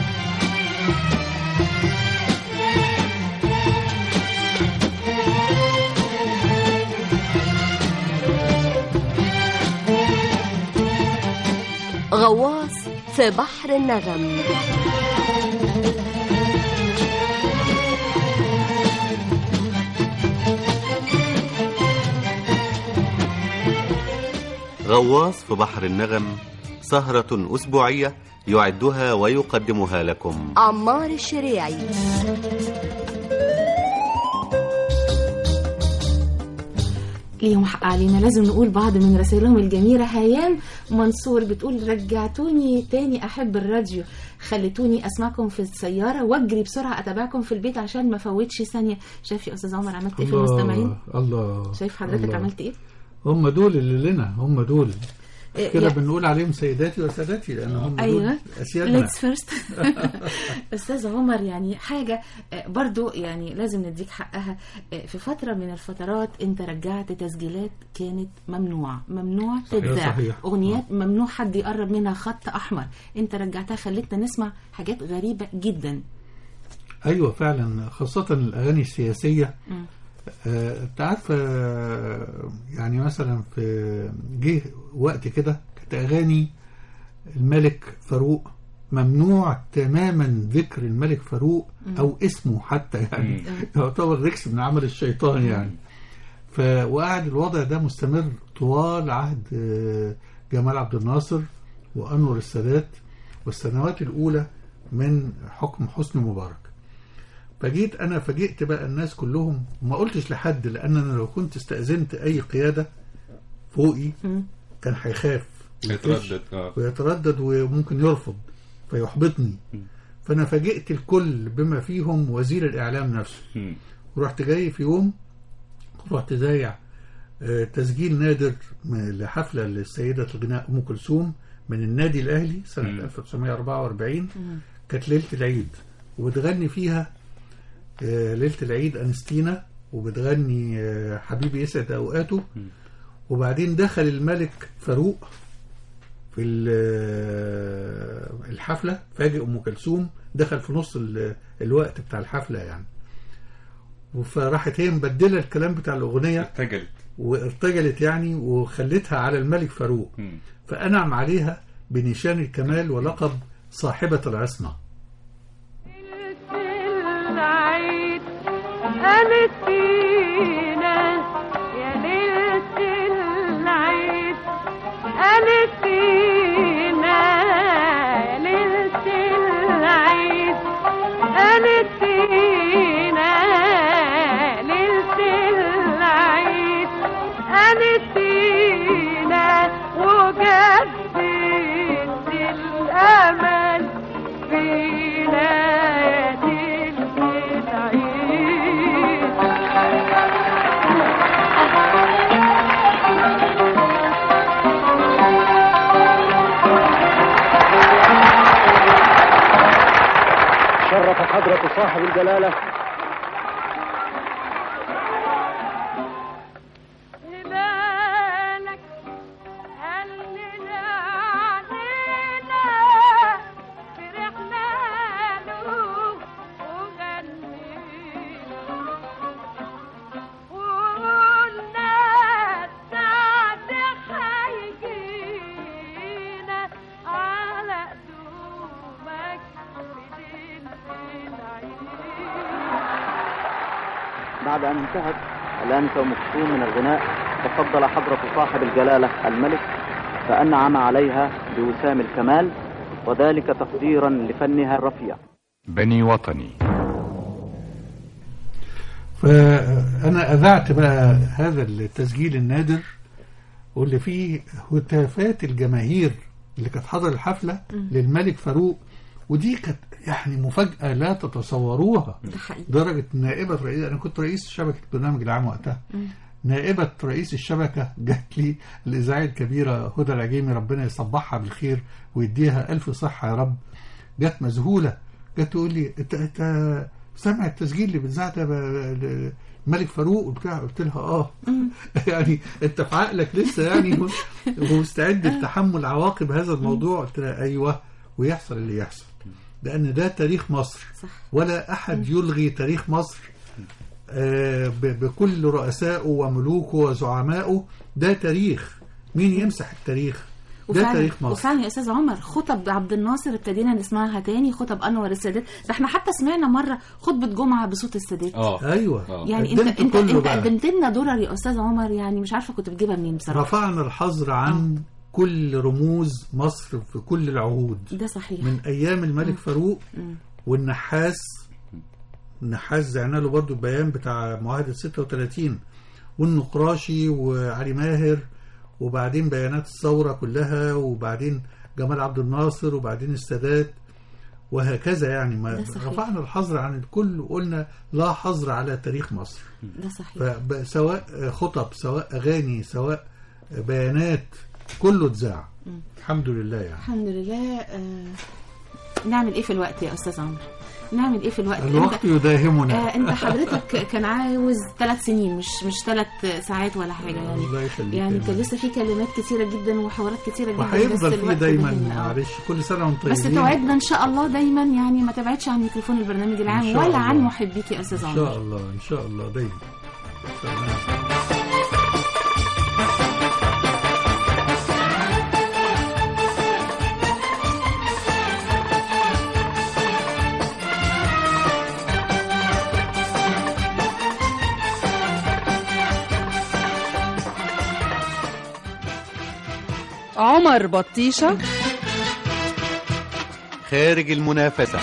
غواص في بحر النغم غواص في بحر النغم سهرة أسبوعية يعدها ويقدمها لكم عمار الشريعي ليهم حق علينا لازم نقول بعض من رسائلهم الجميلة هيام منصور بتقول رجعتوني تاني أحب الراديو خلتوني أسمعكم في السيارة وأجري بسرعة أتابعكم في البيت عشان ما فوتش ثانية شايف يا أستاذ عمر عملت إيه في المستمعين الله شايف حضرتك الله. عملت إيه هم دول اللي لنا هم دول إيه، كده يا- بنقول عليهم سيداتي وسادتي لان هم ايوه دول اسيادنا ليتس فيرست استاذ عمر يعني حاجه آه، برضو يعني لازم نديك حقها آه، في فتره من الفترات انت رجعت تسجيلات كانت ممنوعه ممنوع صحيح، تتذاع صحيح. اغنيات ممنوع حد يقرب منها خط احمر انت رجعتها خلتنا نسمع حاجات غريبه جدا ايوه فعلا خاصه الاغاني السياسيه مم. آه، انت عارف آه، يعني مثلا في جه وقت كده كانت اغاني الملك فاروق ممنوع تماما ذكر الملك فاروق مم. او اسمه حتى يعني مم. يعتبر ريكس من عمل الشيطان يعني ف وقعد الوضع ده مستمر طوال عهد آه، جمال عبد الناصر وانور السادات والسنوات الاولى من حكم حسني مبارك فجيت انا فاجئت بقى الناس كلهم وما قلتش لحد لان انا لو كنت استاذنت اي قياده فوقي كان هيخاف يتردد اه ويتردد وممكن يرفض فيحبطني فانا فاجئت الكل بما فيهم وزير الاعلام نفسه مم. ورحت جاي في يوم رحت زايع آه، تسجيل نادر م- لحفله للسيده الغناء ام كلثوم من النادي الاهلي سنه 1944 كانت ليله العيد وبتغني فيها آه، ليله العيد انستينا وبتغني آه، حبيبي يسعد اوقاته وبعدين دخل الملك فاروق في ال- الحفله فاجئ ام كلثوم دخل في نص ال- الوقت بتاع الحفله يعني فراحت هي مبدله الكلام بتاع الاغنيه ارتجلت وارتجلت يعني وخلتها على الملك فاروق فانعم عليها بنشان الكمال ولقب صاحبه العصمه العيد قالت فينا يا ليلة العيد قالت فينا يا ليلة العيد قالت فينا ليلة العيد قالت فينا وجدت الأمل فينا يا ليلة شرف حضرة صاحب الجلالة هلالك هلنا علينا فرحنا له وغنينا وقلنا السعد هيجينا على قدومك بدين العيد بعد أن انتهت الآنسة أم كلثوم من الغناء تفضل حضرة صاحب الجلالة الملك فأنعم عليها بوسام الكمال وذلك تقديرا لفنها الرفيع بني وطني فانا اذعت بقى هذا التسجيل النادر واللي فيه هتافات الجماهير اللي كانت حاضره الحفله مم. للملك فاروق ودي كانت يعني مفاجاه لا تتصوروها ده حقيقي درجه نائبه رئيس انا كنت رئيس شبكه برنامج العام وقتها مم. نائبة رئيس الشبكة جات لي الإذاعية الكبيرة هدى العجيمي ربنا يصبحها بالخير ويديها ألف صحة يا رب جت مذهولة جت تقول لي أنت أنت سامع التسجيل اللي بتذاع ده ب- الملك فاروق وبتاع قلت لها اه يعني انت في عقلك لسه يعني و- ومستعد لتحمل عواقب هذا الموضوع قلت لها ايوه ويحصل اللي يحصل لان ده تاريخ مصر ولا احد يلغي تاريخ مصر آه، ب- بكل رؤسائه وملوكه وزعمائه ده تاريخ مين يمسح التاريخ ده تاريخ مصر وفعلا يا استاذ عمر خطب عبد الناصر ابتدينا نسمعها تاني خطب انور السادات ده احنا حتى سمعنا مره خطبه جمعه بصوت السادات اه ايوه يعني انت قدمت انت كله انت بقى. قدمت لنا درر يا استاذ عمر يعني مش عارفه كنت بتجيبها منين بصراحه رفعنا الحظر عن كل رموز مصر في كل العهود ده صحيح من ايام الملك فاروق مم. والنحاس النحاس زعنا له برضو البيان بتاع معاهدة 36 والنقراشي وعلي ماهر وبعدين بيانات الثورة كلها وبعدين جمال عبد الناصر وبعدين السادات وهكذا يعني ما ده صحيح. رفعنا الحظر عن الكل وقلنا لا حظر على تاريخ مصر ده صحيح فسواء خطب سواء أغاني سواء بيانات كله اتذاع مم. الحمد لله يعني الحمد لله آه نعمل ايه في الوقت يا استاذ عمر نعمل ايه في الوقت الوقت انت يداهمنا آه انت حضرتك كان عاوز ثلاث سنين مش مش ثلاث ساعات ولا حاجه يعني الله يخليك يعني يا كان لسه في كلمات كتيره جدا وحوارات كتيره جدا بس وهيفضل فيه الوقت دايما بهنا. آه. معلش كل سنه وانتم طيبين بس توعدنا ان شاء الله دايما يعني ما تبعدش عن ميكروفون البرنامج إن العام شاء ولا الله. عن محبيك يا استاذ ان عمر شاء الله ان شاء الله دايما إن شاء الله. عمر بطيشة خارج المنافسة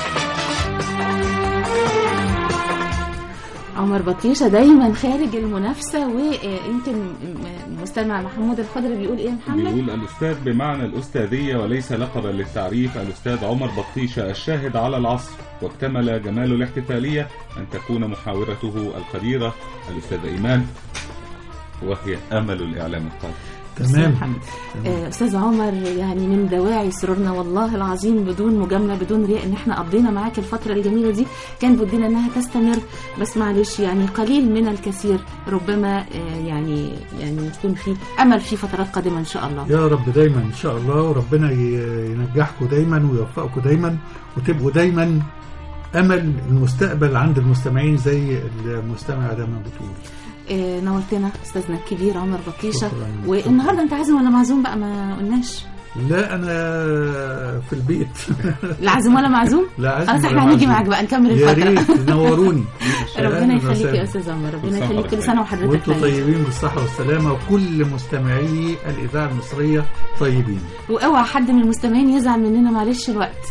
عمر بطيشه دايما خارج المنافسه ويمكن المستمع محمود الخضر بيقول ايه يا محمد بيقول الأستاذ بمعنى الأستاذية وليس لقبا للتعريف الأستاذ عمر بطيشة الشاهد على العصر واكتمل جمال الاحتفالية أن تكون محاورته القديرة الأستاذة إيمان وهي أمل الإعلام القادم تمام آه، استاذ عمر يعني من دواعي سرورنا والله العظيم بدون مجامله بدون رياء ان احنا قضينا معاك الفتره الجميله دي كان بدنا انها تستمر بس معلش يعني قليل من الكثير ربما آه، يعني يعني تكون في امل في فترات قادمه ان شاء الله يا رب دايما ان شاء الله وربنا ي- ينجحكم دايما ويوفقكم دايما وتبقوا دايما امل المستقبل عند المستمعين زي المستمع ده ما بتقول آه، نورتنا استاذنا الكبير عمر بطيشه شكراً. والنهارده انت عازم ولا معزوم بقى ما قلناش لا انا في البيت لا عازم ولا معزوم لا عازم خلاص ولا احنا هنيجي معزوم. معاك بقى نكمل يا الفتره ريت تنوروني ربنا أهلاً يخليك وسهلاً. يا استاذ عمر ربنا كل سنة يخليك كل سنه وحضرتك وانتم طيب طيبين بالصحة والسلامة وكل مستمعي الإذاعة المصرية طيبين واوعى حد من المستمعين يزعل مننا معلش الوقت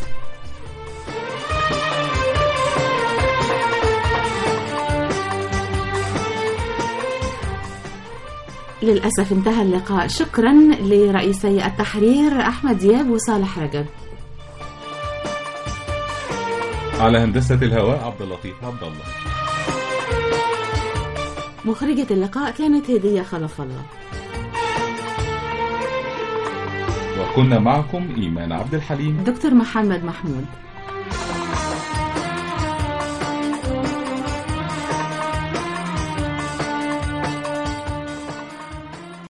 للأسف انتهى اللقاء شكرا لرئيسي التحرير أحمد دياب وصالح رجب على هندسة الهواء عبد اللطيف عبد الله مخرجة اللقاء كانت هدية خلف الله وكنا معكم إيمان عبد الحليم دكتور محمد محمود